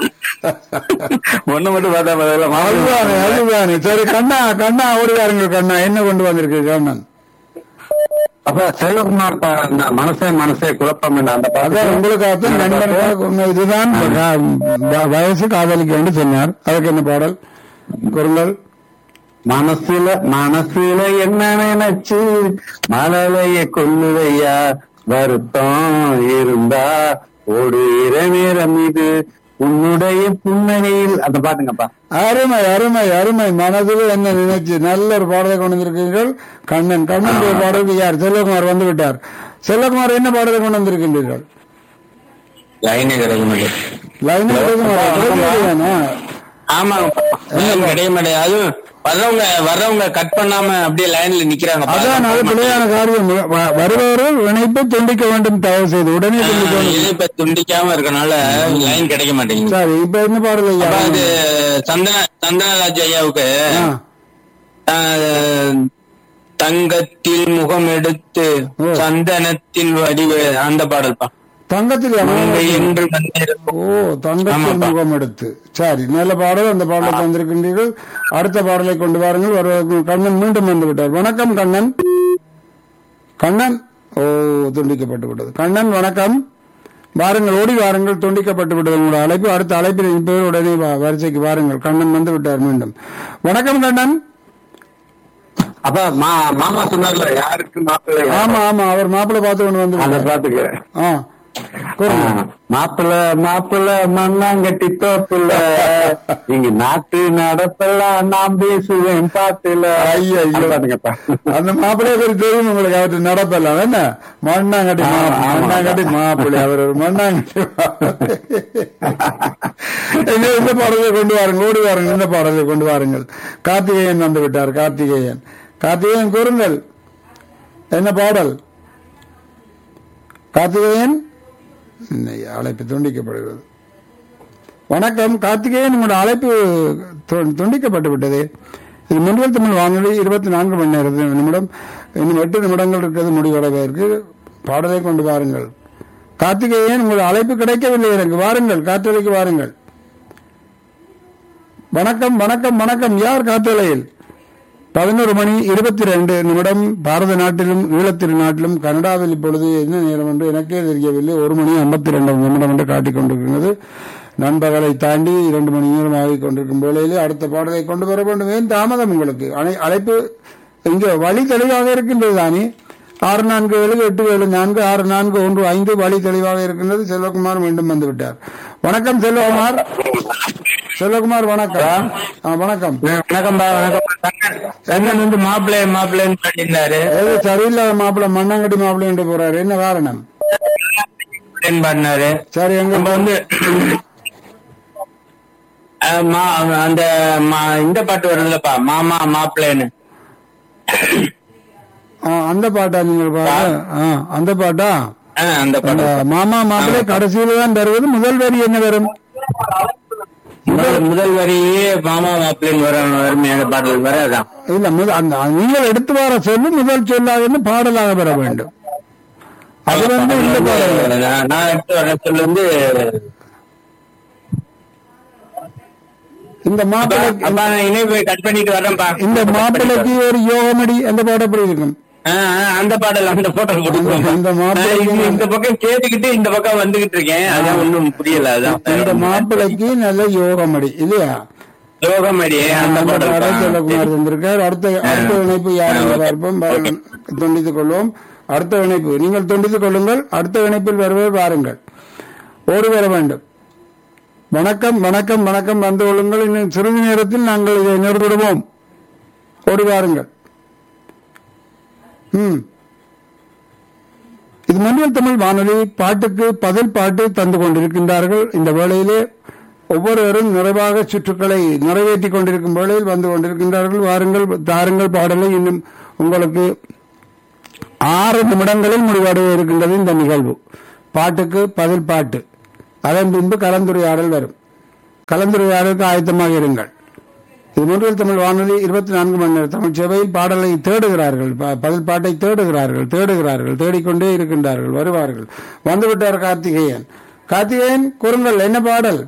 ஒண்ணு மட்டும் பார்த்தா பதில அதுதானே அதுதானே சரி கண்ணா கண்ணா ஓடிவாருங்கள் கண்ணா என்ன கொண்டு வந்திருக்கு கண்ணன் அப்ப செல்வகுமார் பா- இந்த மனசே மனசே குழப்பம் என்ன அந்த அதான் பாட்டு உங்களுக்காகத்தான் நண்பர்கள் உங்க இதுதான் வ- வயசு காதலிக்க என்று சொன்னார் அதுக்கு என்ன பாடல் குரங்கள் மனசுல மனசுல என்ன நினைச்சு மழலைய கொள்ளுதையா வருத்தம் இருந்தா ஒரு நேரம் இது உன்னுடைய புன்னகையில் அந்த பாட்டுங்கப்பா அருமை அருமை அருமை மனதில் என்ன நினைச்சு நல்ல ஒரு பாடலை கொண்டு வந்திருக்கீர்கள் கண்ணன் கண்ணனுடைய பாடலுக்கு யார் செல்வகுமார் வந்து விட்டார் செல்வகுமார் என்ன பாடலை கொண்டு வந்திருக்கின்றீர்கள் லைனே கிடைக்க மாட்டேன் லைன் செல்வகுமார் ஆமா லைன் கிடைக்க மாட்டேன் அதுவும் வர்றவங்க வர்றவங்க கட் பண்ணாம அப்படியே லைன்ல நிக்கிறாங்க அதான் அது பிழையான காரியம் வ- வருபவர்கள் இணைப்பை துண்டிக்க வேண்டும் தயவு செய்து உடனே துண்டிக்க வேண்டும் இணைப்பை துண்டிக்காம இருக்கனால லைன் கிடைக்க மாட்டேங்குது சரி இப்ப என்ன பாடல் ஐயா அப்ப அது சந்தன சந்தனராஜ் ஐயாவுக்கு ஆ, ஆஹ், தங்கத்தில் முகம் எடுத்து ஓ. சந்தனத்தில் வடிவு அந்த பாடல் பா தங்கத்தில் மங்கை அமர்ந்து- என்று வந்திருக்கும் ஓ தங்கத்தில் ஆமாப்பா. முகம் எடுத்து சரி நல்ல பாடல் அந்த பாடலை தந்திருக்கின்றீர்கள் அடுத்த பாடலை கொண்டு வாருங்கள் வருவதற்கு கண்ணன் மீண்டும் வந்து விட்டார் வணக்கம் கண்ணன் கண்ணன் ஓ துண்டிக்கப்பட்டு விட்டது கண்ணன் வணக்கம் வாருங்கள் ஓடி வாருங்கள் துண்டிக்கப்பட்டு விட்டது உங்களோட அழைப்பு அடுத்த அழைப்பில் இப்போது உடனே வா- வரிசைக்கு வாருங்கள் கண்ணன் வந்து விட்டார் மீண்டும் வணக்கம் கண்ணன் அப்ப மா- மாமா சொன்னார்ல யாருக்கு மாப்பிள்ளை ஆமா ஆமா அவர் மாப்பிள்ளை பார்த்து கொண்டு வந்து அந்த விட்டார். பாட்டுக்கு ஆ கூறுங்க மாப்பிள்ள மாப்பிள்ள மண்ணாங்கட்டி தோப்புல இங்க நாட்டு நடப்பெல்லாம் நான் பேசுவேன் பாட்டுல ஐயா, ஐயா. அந்த பாட்டுங்கப்பா அந்த மாப்பிள்ளைய பத்தி தெரியும் உங்களுக்கு அவற்றை நடப்பெல்லாம் என்ன மண்ணாங்கட்டி மா- ஆமா, ஆமா. மண்ணாங்கட்டி மாப்பிள்ளை அவர் ஒரு மண்ணாங்கட்டி மாப்பிள்ளை. இங்க இந்த பாடலை கொண்டு வாருங்கள் ஓடி வாருங்கள் இந்த பாடலை கொண்டு வாருங்கள் கார்த்திகேயன் வந்து விட்டார் கார்த்திகேயன் கார்த்திகேயன் கூறுங்கள் என்ன பாடல் கார்த்திகேயன் இன்னை அழைப்பு துண்டிக்கப்படுகிறது வணக்கம் கார்த்திகேயன் உங்களோட அழைப்பு து- துண்டிக்கப்பட்டு விட்டது இது முன்வல் தமிழ் வானொலி இருபத்தி நான்கு மணி நேரத்தில் நிமிடம் இன்னும் எட்டு நிமிடங்கள் இருக்கிறது முடிவடைவதற்கு பாடலை கொண்டு வாருங்கள் கார்த்திகேயன் உங்கள் அழைப்பு கிடைக்கவில்லை எனக்கு வாருங்கள் காற்றலைக்கு வாருங்கள் வணக்கம் வணக்கம் வணக்கம் யார் காற்றலையில் பதினோரு மணி இருபத்தி ரெண்டு நிமிடம் பாரத நாட்டிலும் ஈழத்திரு நாட்டிலும் கனடாவில் இப்பொழுது என்ன நேரம் என்று எனக்கே தெரியவில்லை ஒரு மணி ஐம்பத்தி ரெண்டு நிமிடம் என்று காட்டிக் கொண்டிருக்கிறது நண்பகலை தாண்டி இரண்டு மணி நேரம் ஆகிக் கொண்டிருக்கும் வேளையிலே அடுத்த பாடலை கொண்டு வர வேண்டும் ஏன் தாமதம் உங்களுக்கு அழை- அழைப்பு இங்கே வழி தெளிவாக இருக்கின்றது தானே ஆறு நான்கு ஏழு எட்டு ஏழு நான்கு ஆறு நான்கு ஒன்று ஐந்து வழி தெளிவாக இருக்கின்றது செல்வகுமார் மீண்டும் வந்து விட்டார் வணக்கம் செல்வகுமார் செல்வகுமார் வணக்கம் ஆ, வணக்கம் வணக்கம்பா வணக்கம் கண்ணன் வந்து மாப்பிள்ளை மாப்பிள்ளைன்னு பண்ணியிருந்தாரு ஏதோ சரியில்லாத மாப்பிள்ளை மண்ணாங்கட்டி மாப்பிள்ளை என்று போறாரு என்ன காரணம் அப்படின்னு பண்ணாரு சரி எங்க நம்ம வந்து அஹ், மா- அந்த மா- இந்த பாட்டு வருதுலப்பா மாமா மாப்பிள்ளைன்னு ஆ, அந்த பாட்டா நீங்கள் பாரு ஆ, அந்த பாட்டா அஹ், அந்த அந்த பாட்டு மாமா மாப்பிள்ளை கடைசியில தான் வருவது முதல் வரி என்ன வரும் முதல் முதல் வரியே மாமா மாப்பிள்ளைன்னு வரும் வறுமையான பாடல் வர அதான் இல்ல முத- அந்த நீங்கள் எடுத்து வர சொல்லு முதல் சொல்லாக இருந்து பாடலாக பெற வேண்டும் அது வந்து இந்த பாடல் நான் நான் எடுத்து வர சொல்ல வந்து இந்த மாப்பிள்ளை அப்பா நான் இணைப்பை கட் பண்ணிட்டு வரேன்ப்பா இந்த மாப்பிள்ளைக்கு ஒரு யோகமடி அந்த பாடம் எப்படி இருக்கும் ஆஹ், ஆஹ், அந்த பாடல் அந்த போட்டோ கொடுக்கும் இந்த மாப்பிள்ளை- இந்த பக்கம் கேட்டுக்கிட்டு இந்த பக்கம் வந்துகிட்டு இருக்கேன் அதான் ஒண்ணும் புரியல அதான் இந்த மாப்பிள்ளைக்கு நல்ல யோகமடி இல்லையா யோகமடி அந்த அந்த பாடல் பாடம் தான். செல்லகுமார் தந்திருக்கார் அடுத்த அடுத்த இணைப்பு யார் என்று பார்ப்போம் பாருங்கள். துண்டித்துக் கொள்வோம் அடுத்த இணைப்பு நீங்கள் துண்டித்துக் கொள்ளுங்கள் அடுத்த இணைப்பில் வருவது வாருங்கள் ஓடி வர வேண்டும் வணக்கம் வணக்கம் வணக்கம் வந்து கொள்ளுங்கள் இன்னும் சிறிது நேரத்தில் நாங்கள் இதை நிறுத்திடுவோம் ஓடி வாருங்கள் ம் இது மன்றியல் தமிழ் வானொலி பாட்டுக்கு பதில் பாட்டு தந்து கொண்டிருக்கின்றார்கள் இந்த வேளையிலே ஒவ்வொருவரும் நிறைவாக சுற்றுக்களை நிறைவேற்றிக் கொண்டிருக்கும் வேளையில் வந்து கொண்டிருக்கின்றார்கள் வாருங்கள் தாருங்கள் பாடலை இன்னும் உங்களுக்கு ஆறு நிமிடங்களில் முடிவடைய இருக்கின்றது இந்த நிகழ்வு பாட்டுக்கு பதில் பாட்டு அதன் பின்பு கலந்துரையாடல் வரும் கலந்துரையாடலுக்கு ஆயத்தமாக இருங்கள் இது மூன்றில் தமிழ் வானொலி இருபத்தி நான்கு மணி நேரம் தமிழ் சேவையில் பாடலை தேடுகிறார்கள் ப- பதில் பாட்டை தேடுகிறார்கள் தேடுகிறார்கள் தேடிக்கொண்டே இருக்கின்றார்கள் வருவார்கள் வந்துவிட்டார் கார்த்திகேயன் கார்த்திகேயன் கூறுங்கள் என்ன பாடல்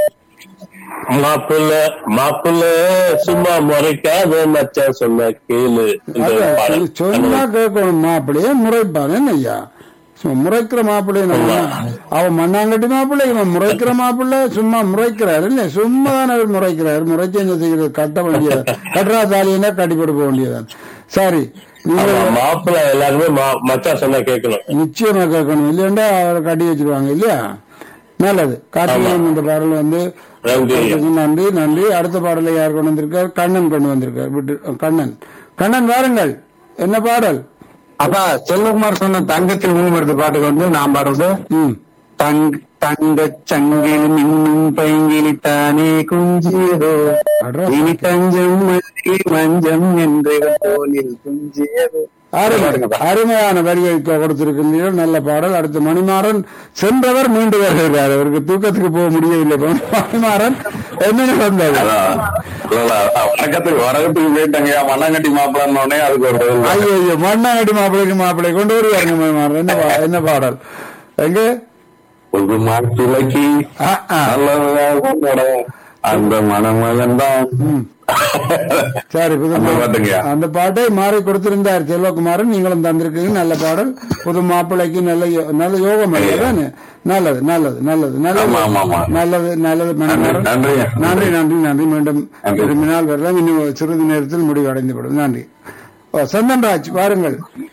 மாப்பிள்ள மாப்பிள்ள சும்மா முறைக்காத மச்சான் சொன்ன கேளு இந்த அது பாடல். சொன்னா கேட்கணும் மாப்பிள்ளையே முறைப்பான் என்ன ஐயா சும்மா முறைக்கிற மாப்பிள்ளை அவன் மண்ணாங்கட்டி மாப்பிள்ளை இவன் முறைக்கிற மாப்பிள்ளை சும்மா முறைக்கிறாரு இல்ல சும்மா தான் அவர் முறைக்கிறாரு முறைச்சு என்ன செய்கிறது கட்ட வேண்டியது கட்டுறா தாலியா கட்டிப்பட்டு போக வேண்டியதான் சரி நீங்க ஆமா, மாப்பிள்ளை எல்லாருமே மா- மச்சான் சொன்னா கேட்கணும் நிச்சயமா கேட்கணும் இல்லையாண்டா அவரை கட்டி வச்சிருவாங்க இல்லையா நல்லது கார்த்திகேயன் இந்த பாடல் வந்து நன்றி. நன்றி நன்றி அடுத்த பாடலை யார் கொண்டு வந்திருக்கார் கண்ணன் கொண்டு வந்திருக்கார் விட்டு கண்ணன் கண்ணன் வாருங்கள் என்ன பாடல் அப்பா செல்வகுமார் சொன்ன தங்கத்தில் மூணு பாட்டுக்கு வந்து நான் பாடுறது ம் தங் தங்க சங்கில் மின்னும் பைங்கிலி தானே குஞ்சியதோ அட்ரா. இனி தஞ்சம் மல்லி மஞ்சம் என்று போலில் குஞ்சியதோ அருமை அருமையான வரியை கொடுத்திருக்கின்றீர்கள் நல்ல பாடல் அடுத்து மணிமாறன் சென்றவர் மீண்டு வருகிறார் அவருக்கு தூக்கத்துக்கு போக முடியவில்லை மணிமாறன் என்ன நடந்தது அதான். இல்ல, வணக்கத்துக்கு வணக்கத்துக்கு போயிட்டாங்க மண்ணாங்கட்டி மாப்பிள்ளன்னு உடனே அதுக்கு ஒரு பதில் ஐயோ ஐயோ மண்ணாடி மாப்பிள்ளைக்கு மாப்பிள்ளை கொண்டு வருவாருங்க மணிமாறன் என்ன பா- என்ன பாடல் எங்க ஒரு மாப்பிள்ளைக்கு ஆ, ஆ. நல்லதாக படம். அந்த மணமகன் தான் சரி புது அந்த பாட்டுங்கய்யா. அந்த பாட்டை மாறி கொடுத்திருந்தார் செல்வகுமாரன் நீங்களும் தந்திருக்கீங்க நல்ல பாடல் புது மாப்பிள்ளைக்கு நல்ல யோ- நல்ல யோகம் தானே நல்லது நல்லது நல்லது நல்லது ஆமா, ஆமா, ஆமா. நல்லது நல்லது மணிமாறன் நன்றி. நன்றி நன்றி நன்றி மீண்டும் நன்றி. விரும்பினால் வரலாம் இன்னும் சிறிது நேரத்தில் முடிவடைந்து விடும் நன்றி ஓ, சந்தன்ராஜ் வாருங்கள்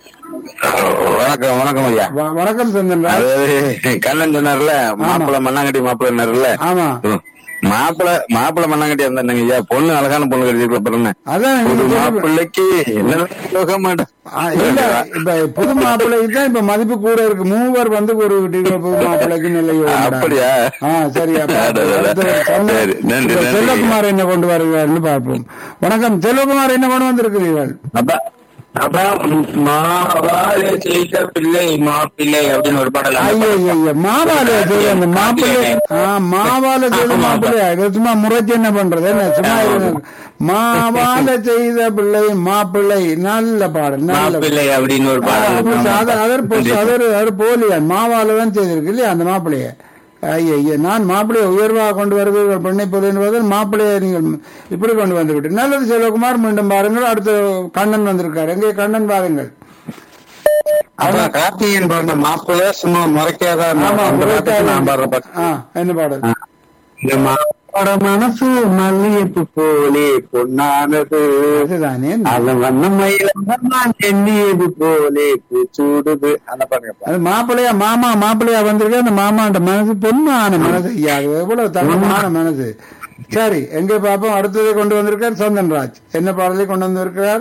வணக்கம் வணக்கம் ஐயா வ- வணக்கம் சந்தன்ராஜ் அதாவது கண்ணன் சொன்னார்ல மாப்பிள்ளை மண்ணாங்கட்டி மாப்பிள்ளைன்னாருல ஆமா மாப்பிள்ளை மாப்பிள்ளை மண்ணாங்கட்டி இருந்தாங்க ஐயா பொண்ணு அழகான பொண்ணு கிடைச்சிருக்கல பாருங்க அதான் புது நீங்க சொல்றது. மாப்பிள்ளைக்கு என்ன போக மாட்டேன் ஆ, இல்ல இப்ப புது மாப்பிள்ளைக்கு தான் இப்ப மதிப்பு கூட இருக்கு மூவர் வந்து ஒரு வீட்டுக்கு புது மாப்பிள்ளைக்கு நல்ல யோகம் அப்படியா? ஆ சரியா அட, அட, அட. சரி, நன்றி, இப்ப நன்றி. செல்வகுமார் என்ன கொண்டு வருகிறார்னு பார்ப்போம் வணக்கம் செல்வகுமார் என்ன கொண்டு வந்திருக்கிறீர்கள் அப்பா அப்புறம் மாவால செய்த பிள்ளை மாப்பிள்ளை அப்படின்னு ஒரு பாடல் அந்த ஐயோ ஐயோ, ஐயோ மாவால செய்த அந்த மாப்பிள்ளை ஆ, மாவால செய்த ஆமா, மாப்பிள்ளை இது சும்மா முறைச்சு என்ன பண்றது என்ன சும்மா இருங்க. மாவால செய்த பிள்ளை மாப்பிள்ளை நல்ல பாடல் நல்ல மாப்பிள்ளை அப்படின்னு ஒரு ஆ, அப்ப பாடல் சாதா- அவர் பொ- அவர் அவர் போலியான் மாவால தான் செய்திருக்கு இல்லையா அந்த மாப்பிள்ளைய ஐயா ஐயா நான் மாப்பிள்ளையை உயர்வாக கொண்டு வருவீர்கள் பெண்ணை போல என்பதில் மாப்பிள்ளையை நீங்கள் இப்படி கொண்டு வந்து விட்டு நல்லது செல்வகுமார் மீண்டும் பாருங்கள் அடுத்து கண்ணன் வந்திருக்காரு எங்கே கண்ணன் பாருங்கள் அதான் கார்த்திகேயன் பாருங்க மாப்பிள்ள சும்மா முறைக்காத ஆமா அந்த பாட்டுக்கு நான் பாடுற முறைக்காக- பாட்டு ஆ, என்ன பாடல் இந்த மாப்பட மனசு மல்லிகைப்பு போலே பொன்னானது அதுதானே அது வண்ணமயில நான் எண்ணியது போலே பூச்சூடுது அந்த பாருங்க அது மாப்பிள்ளையா மாமா மாப்பிள்ளையா வந்திருக்க அந்த மாமான்ற மனசு பொண்ணான மனசு ஐயா அது எவ்வளவு தங்கமான மனசு சரி எங்க பாப்போம் அடுத்ததை கொண்டு வந்திருக்கார் சந்தன்ராஜ் என்ன பாடலை கொண்டு வந்திருக்கிறார்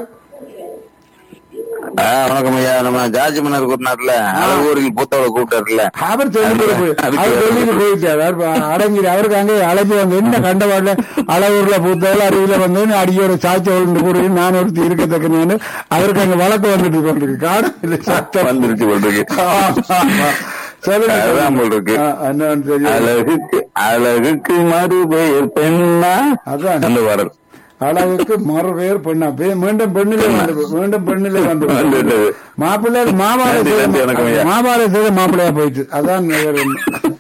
வணக்கம் ஐயா நம்ம ஜார்ஜ் மன்னர் கூட்டினார்ல அழகூரில் பூத்தவளை கூப்பிட்டார்ல அவர் சொல்லிட்டு போய் அதுக்கு அவர் சொல்லிட்டு போயிட்டார் அவர் ப- அடங்கி அவருக்கு அங்கே அழைப்பு வந்து என்ன கண்டவாடல அளவூர்ல பூத்தவள் அருவில வந்து அடியோட சாட்சி ஒன்று கூறி நான் ஒருத்தி இருக்கத்தக்க நான் அவருக்கு அங்க வழக்கு வந்துட்டு கொண்டிருக்கு காடம் இல்லை சட்டம் வந்துருச்சு போட்டுருக்கு ஆமா, ஆமா. சொல்லுங்க அதுதான் போல் இருக்கு. ஆ, என்னன்னு தெரியும் அழகுக்கு அழகுக்கு மறுபெயர் பெண்ணா அதான் அந்த பாடல் அளவுக்கு மறுபெயர் பெண்ணா பெ- மீண்டும் பெண்ணிலே வந்து மீண்டும் பெண்ணிலே வந்து வந்துட்டது. மாப்பிள்ளை மாவாலை நன்றி, நன்றி, வணக்கம் ஐயா. செய்த மாவாலை செய்த மாப்பிள்ளையா போயிட்டு அதான் வேற ஒண்ணு.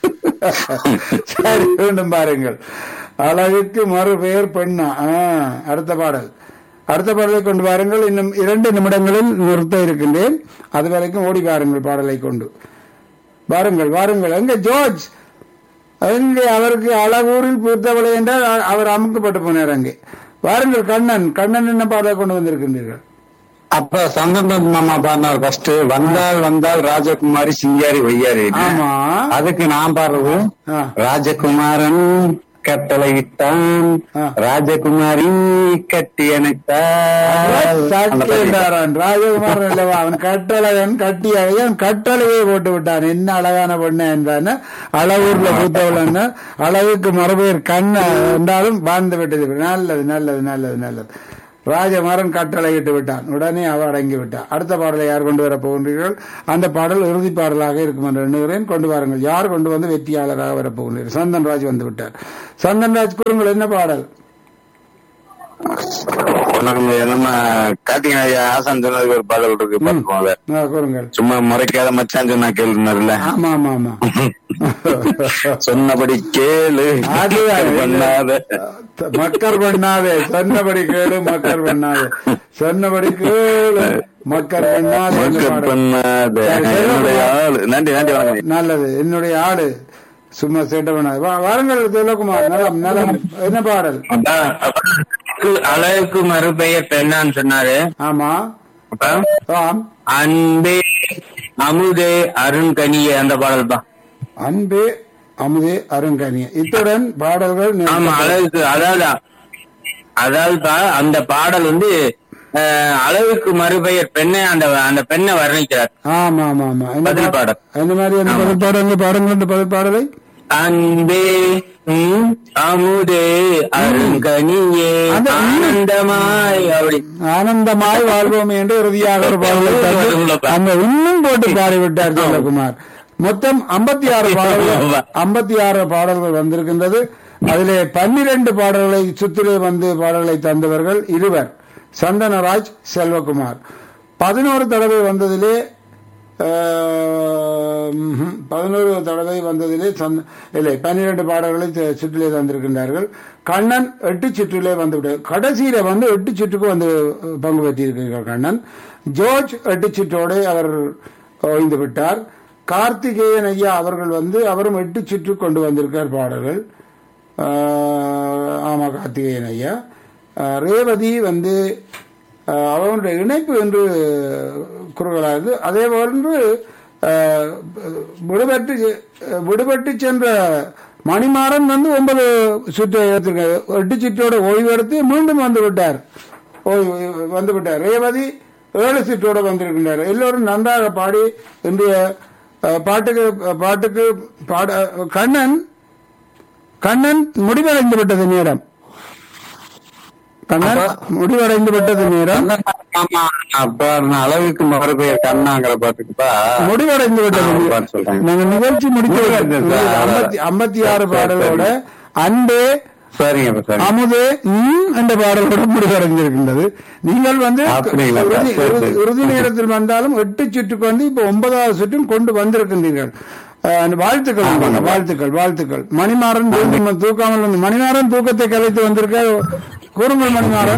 சரி மீண்டும் பாருங்கள் அழகுக்கு மறுபெயர் பெண்ணா ஆ, அடுத்த பாடல் அடுத்த பாடலை கொண்டு பாருங்கள் இன்னும் இரண்டு நிமிடங்களில் நிறுத்த இருக்கின்றேன் அது வரைக்கும் ஓடி பாருங்கள் பாடலை கொண்டு வாருங்கள் வாருங்கள் எங்க ஜோர்ஜ் அங்கே அவருக்கு அழகூரில் பூத்தவளை என்றால் அ- அவர் அமுக்கப்பட்டு போனார் அங்கே வாருங்கள் கண்ணன் கண்ணன் என்ன பாடலை கொண்டு வந்திருக்கின்றீர்கள் அப்ப சந்தனம் மாமா பாடினார் ஃபர்ஸ்ட் வந்தால் வந்தால் ராஜகுமாரி சிங்காரி வையாரி ஆமா அதுக்கு நான் பாடுறது ஆ. ராஜகுமாரன் கட்டளையிட்டான் ஆ. ராஜகுமாரி கட்டி அணைத்தாள் அந்த பாட்டு. சட்டேண்டாரான் ராஜகுமாரன் அல்லவா அவன் கட்டளையன் கட்டி அழகன் கட்டளையை போட்டு விட்டான் என்ன அழகான பொண்ணு என்றான் அளவூர்ல பூத்தவள் அளவுக்கு மறுபெயர் கண்ண என்றாலும் வாழ்ந்து விட்டது நல்லது நல்லது நல்லது நல்லது ராஜமாறன் கட்டளையிட்டு விட்டான் உடனே அவ அடங்கி விட்டான் அடுத்த பாடலை யார் கொண்டு வர போகின்றீர்கள் அந்த பாடல் இறுதி பாடலாக இருக்கும் என்று எண்ணுகிறேன் கொண்டு வாருங்கள் யார் கொண்டு வந்து வெற்றியாளராக வரப் போகின்றீர்கள் சந்தன்ராஜ் வந்து விட்டார் சந்தன்ராஜ் கூறுங்கள் என்ன பாடல் வணக்கம் ஐயா. நம்ம கார்த்திகை ஐயா ஆசான் சொன்னதுக்கு ஒரு பாடல் இருக்கு பாத்துக்கோங்க ஆ, கூறுங்கள் சும்மா முறைக்காத மச்சான் சொன்னா கேளுனார்ல ஆமா ஆமா ஆமா சொன்னபடி கேளு அது பண்ணாத மக்கர் பண்ணாதே சொன்னபடி கேளு மக்கர் பண்ணாதே சொன்னபடி கேளு மக்கர் பண்ணாதே என்று மக்கள் பாடல். பண்ணாத சரி, சரி. என்னுடைய ஆளு நன்றி நன்றி வணக்கம் ஐயா. நல்லது என்னுடைய ஆடு சும்மா சேட்ட பண்ணாது வா- வாருங்கள் திலகுமார் நலம் நலம் என்ன பாடல் அதான் அழகுக்கு- அழகுக்கு மறுபெயர் பெண்ணான்னு சொன்னாரு ஆமா அப்ப ஆம் அன்பே அமுதே அருண்கனியே அந்த பாடல் தான் அன்பே அமுதே அருங்கனிய இத்துடன் பாடல்கள் ஆமா நிறைவு. அழகுக்கு அதாவது அதாவது பா- அந்த பாடல் வந்து அஹ், அழகுக்கு மறுபெயர் பெண்ணை அந்த அந்த பெண்ணை வர்ணிக்கிறார் ஆமா ஆமா ஆமா என்ன பதில் பா- பாடல். என்ன மாதிரி என்ன பதில் பாடல் பாடுங்கள் இந்த பதில் பாடலை அன்பே ம், அமுதே அருங்கனியே அந்த- ஆனந்தமாய் அப்படி ஆனந்தமாய் வாழ்வோம் என்று இறுதியாக ஒரு பாடலை தந்து அந்த இன்னும் போட்டு பாடிவிட்டார் ஜெயலகுமார் மொத்தம் ஐம்பத்தி ஆறு பாடல்கள் ஐம்பத்தி ஆறு பாடல்கள் வந்திருக்கின்றது அதிலே பன்னிரண்டு பாடல்களை சுற்றிலே வந்து பாடல்களை தந்தவர்கள் இருவர் சந்தனராஜ் செல்வகுமார் பதினோரு தடவை வந்ததிலே ஆஹ், ம்ஹும், பதினோரு தடவை வந்ததிலே சந்த இல்லை பன்னிரண்டு பாடல்களை த- சுற்றிலே தந்திருக்கின்றார்கள் கண்ணன் எட்டு சுற்றிலே வந்து விட்டார் கடைசியில வந்து எட்டு சுற்றுக்கு வந்து அஹ், பங்கு பெற்றிருக்கிறார் கண்ணன் ஜோர்ஜ் எட்டு சுற்றோடு அவர் ஓய்ந்து விட்டார் கார்த்திகேயன் ஐயா அவர்கள் வந்து அவரும் எட்டு சுற்று கொண்டு வந்திருக்கார் பாடல்கள் ஆஹ், ஆமா கார்த்திகேயன் ஐயா ஆஹ், ரேவதி வந்து ஆஹ், அவருடைய இணைப்பு என்று குறுகலாது அதே போன்று ஆஹ், விடுபட்டு விடுபட்டு சென்ற மணிமாறன் வந்து ஒன்பது சுற்றை எடுத்திருக்கார் எட்டு சுற்றோட ஓய்வு எடுத்து மீண்டும் வந்து விட்டார் ஓய்வு வந்து விட்டார் ரேவதி ஏழு சுற்றோட வந்திருக்கின்றார் எல்லோரும் நன்றாக பாடி இன்றைய அஹ், பாட்டுக்கு பாட்டுக்கு பாட கண்ணன் கண்ணன் முடிவடைந்து விட்டது நேரம் கண்ணன் முடிவடைந்து விட்டது நேரம் ஆமா அப்ப நான் அளவுக்கு மறுபெயர் கண்ணாங்கிற பாட்டுக்குப்பா முடிவடைந்து விட்டது ஆ, பாட்டு சொல்றேன். நாங்க நிகழ்ச்சி முடித்து முடிவடைந்தது. உங்களுக்கு ஐம்பத்தி ஐம்பத்தி ஆறு பாடலோட அன்பே சரிங்க சரி அமுதே ம் என்ற பாடலோட முடிவடைந்திருக்கின்றது நீங்கள் வந்து அப்படிங்களா? இறுதி சரி, இறுதி- சரி. இறுதி நேரத்தில் வந்தாலும் எட்டு சுற்றுக்கு வந்து இப்ப ஒன்பதாவது சுற்றும் கொண்டு வந்திருக்கின்றீர்கள் அஹ், அந்த வாழ்த்துக்கள் உங்களுக்கு, வாழ்த்துக்கள் வாழ்த்துக்கள் மணிமாறன் தூக்கம் தூக்காமல் வந்து மணிமாறன் தூக்கத்தை கலைத்து வந்திருக்கார் கூறுங்கள் மணிமாறன்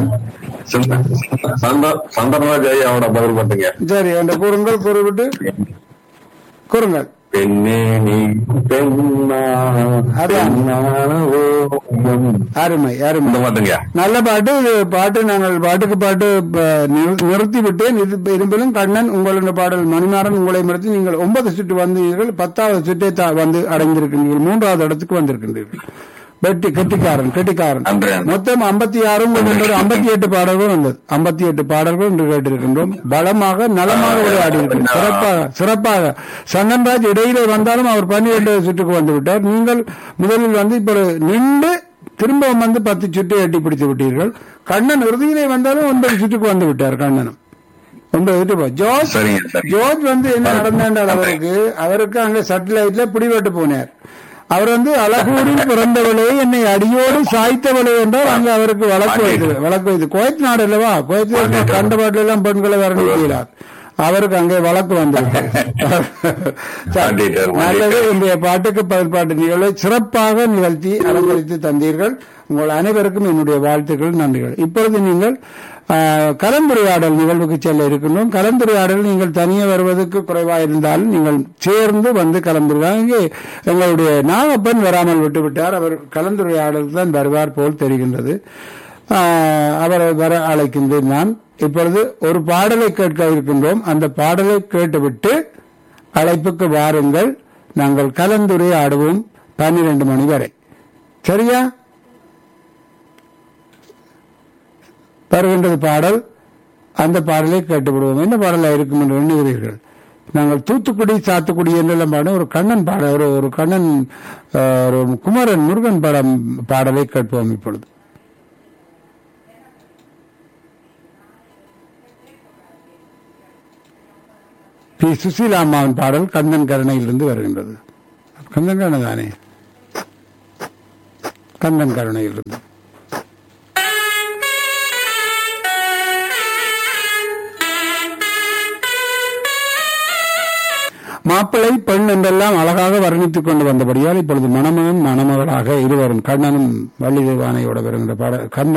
சந்தர்ராஜ் ஐயாவோட பதில் பண்ணுங்க சரி அந்த கூறுங்கள் கூறுவிட்டு கூறுங்கள் பெண்ணே நீ பெண்ணா அதான். பெண்ணானோ அருமை அருமை இந்த பாட்டுங்க நல்ல பாட்டு இது பாட்டு நாங்கள் பாட்டுக்கு பாட்டு ப- நிறு- நிறுத்திவிட்டேன் இது இருப்பினும் கண்ணன் உங்களுடைய பாடல் மணிமாறன் உங்களை மறுத்து நீங்கள் ஒன்பது சுற்று வந்தீர்கள் பத்தாவது சுற்றை தா- வந்து அடைந்திருக்கின்றீர்கள் மூன்றாவது இடத்துக்கு வந்திருக்கின்றீர்கள் வெட்டி கெட்டிக்காரன் கெட்டிக்காரன் நன்றி, நன்றி. மொத்தம் ஐம்பத்தி ஆறும் ஐம்பத்தி எட்டு பாடல்கள் வந்தது ஐம்பத்தி எட்டு பாடல்கள் என்று கேட்டிருக்கின்றோம் பலமாக நலமாக விளையாடி இருக்கிறோம் சிறப்பாக சிறப்பாக சந்தன்ராஜ் இடையிலே வந்தாலும் அவர் பன்னிரண்டு சுற்றுக்கு வந்து விட்டார் நீங்கள் முதலில் வந்து இப்போ நின்று திரும்பவும் வந்து பத்து சுற்றை எட்டி பிடித்து விட்டீர்கள் கண்ணன் இறுதியிலே வந்தாலும் ஒன்பது சுற்றுக்கு வந்து விட்டார் கண்ணனும் ஒன்பது சுற்று போ- ஜோர்ஜ் சரிங்க, சரிங்க. ஜோர்ஜ் வந்து என்ன நடந்தாண்டால் அவருக்கு அவருக்கு அங்க சட்டலைட்ல பிடிபட்டு போனார் அவர் வந்து அழகூரில் பிறந்தவளே என்னை அடியோடு சாய்த்தவளே என்றால் அங்க அவருக்கு வழக்கு வைத்து வழக்கு வைத்து கோயத் நாடு அல்லவா கோயத்தில் கண்ட பாட்டில எல்லாம் பெண்களை வர்ணிக்கிறார் அவருக்கு அங்கே வழக்கு வந்திருக்கு மாட்டிட்டார், நல்லது இன்றைய பாட்டுக்கு பதில் பாட்டு நிகழ்வை சிறப்பாக நிகழ்த்தி அலங்கரித்து தந்தீர்கள் உங்கள் அனைவருக்கும் என்னுடைய வாழ்த்துக்கள் நன்றிகள் இப்பொழுது நீங்கள் ஆஹ், கலந்துரையாடல் நிகழ்வுக்கு செல்ல இருக்கின்றோம் கலந்துரையாடல் நீங்கள் தனியே வருவதற்கு குறைவாக இருந்தாலும் நீங்கள் சேர்ந்து வந்து கலந்துரையாடல் இங்கே எங்களுடைய நாகப்பன் வராமல் விட்டுவிட்டார் அவர் கலந்துரையாடலுக்கு தான் வருவார் போல் தெரிகின்றது ஆஹ், அவரை வர அழைக்கின்றேன் நான் இப்பொழுது ஒரு பாடலை கேட்க இருக்கின்றோம் அந்த பாடலை கேட்டுவிட்டு அழைப்புக்கு வாருங்கள் நாங்கள் கலந்துரையாடுவோம் பன்னிரண்டு மணி வரை சரியா வருகின்றது பாடல் அந்த பாடலை கேட்டுவிடுவோம் என்ன பாடலா இருக்கும் என்று எண்ணுகிறீர்கள் நாங்கள் தூத்துக்குடி சாத்துக்குடி என்றெல்லாம் பாடம் ஒரு கண்ணன் பாட ஒரு ஒரு கண்ணன் ஆஹ், ஒரு குமரன் முருகன் படம் பாடலை கேட்போம் இப்பொழுது பி சுசீலா அம்மாவின் பாடல் கந்தன் கருணையிலிருந்து வருகின்றது கந்தன் கருணை தானே கந்தன் கருணையிலிருந்து மாப்பிள்ளை பெண் என்றெல்லாம் அழகாக வர்ணித்துக் கொண்டு வந்தபடியால் இப்பொழுது மணமகன் மணமகளாக இருவரும் கண்ணனும் வள்ளி தேவானையோட வருகின்ற பாட கண்ணன்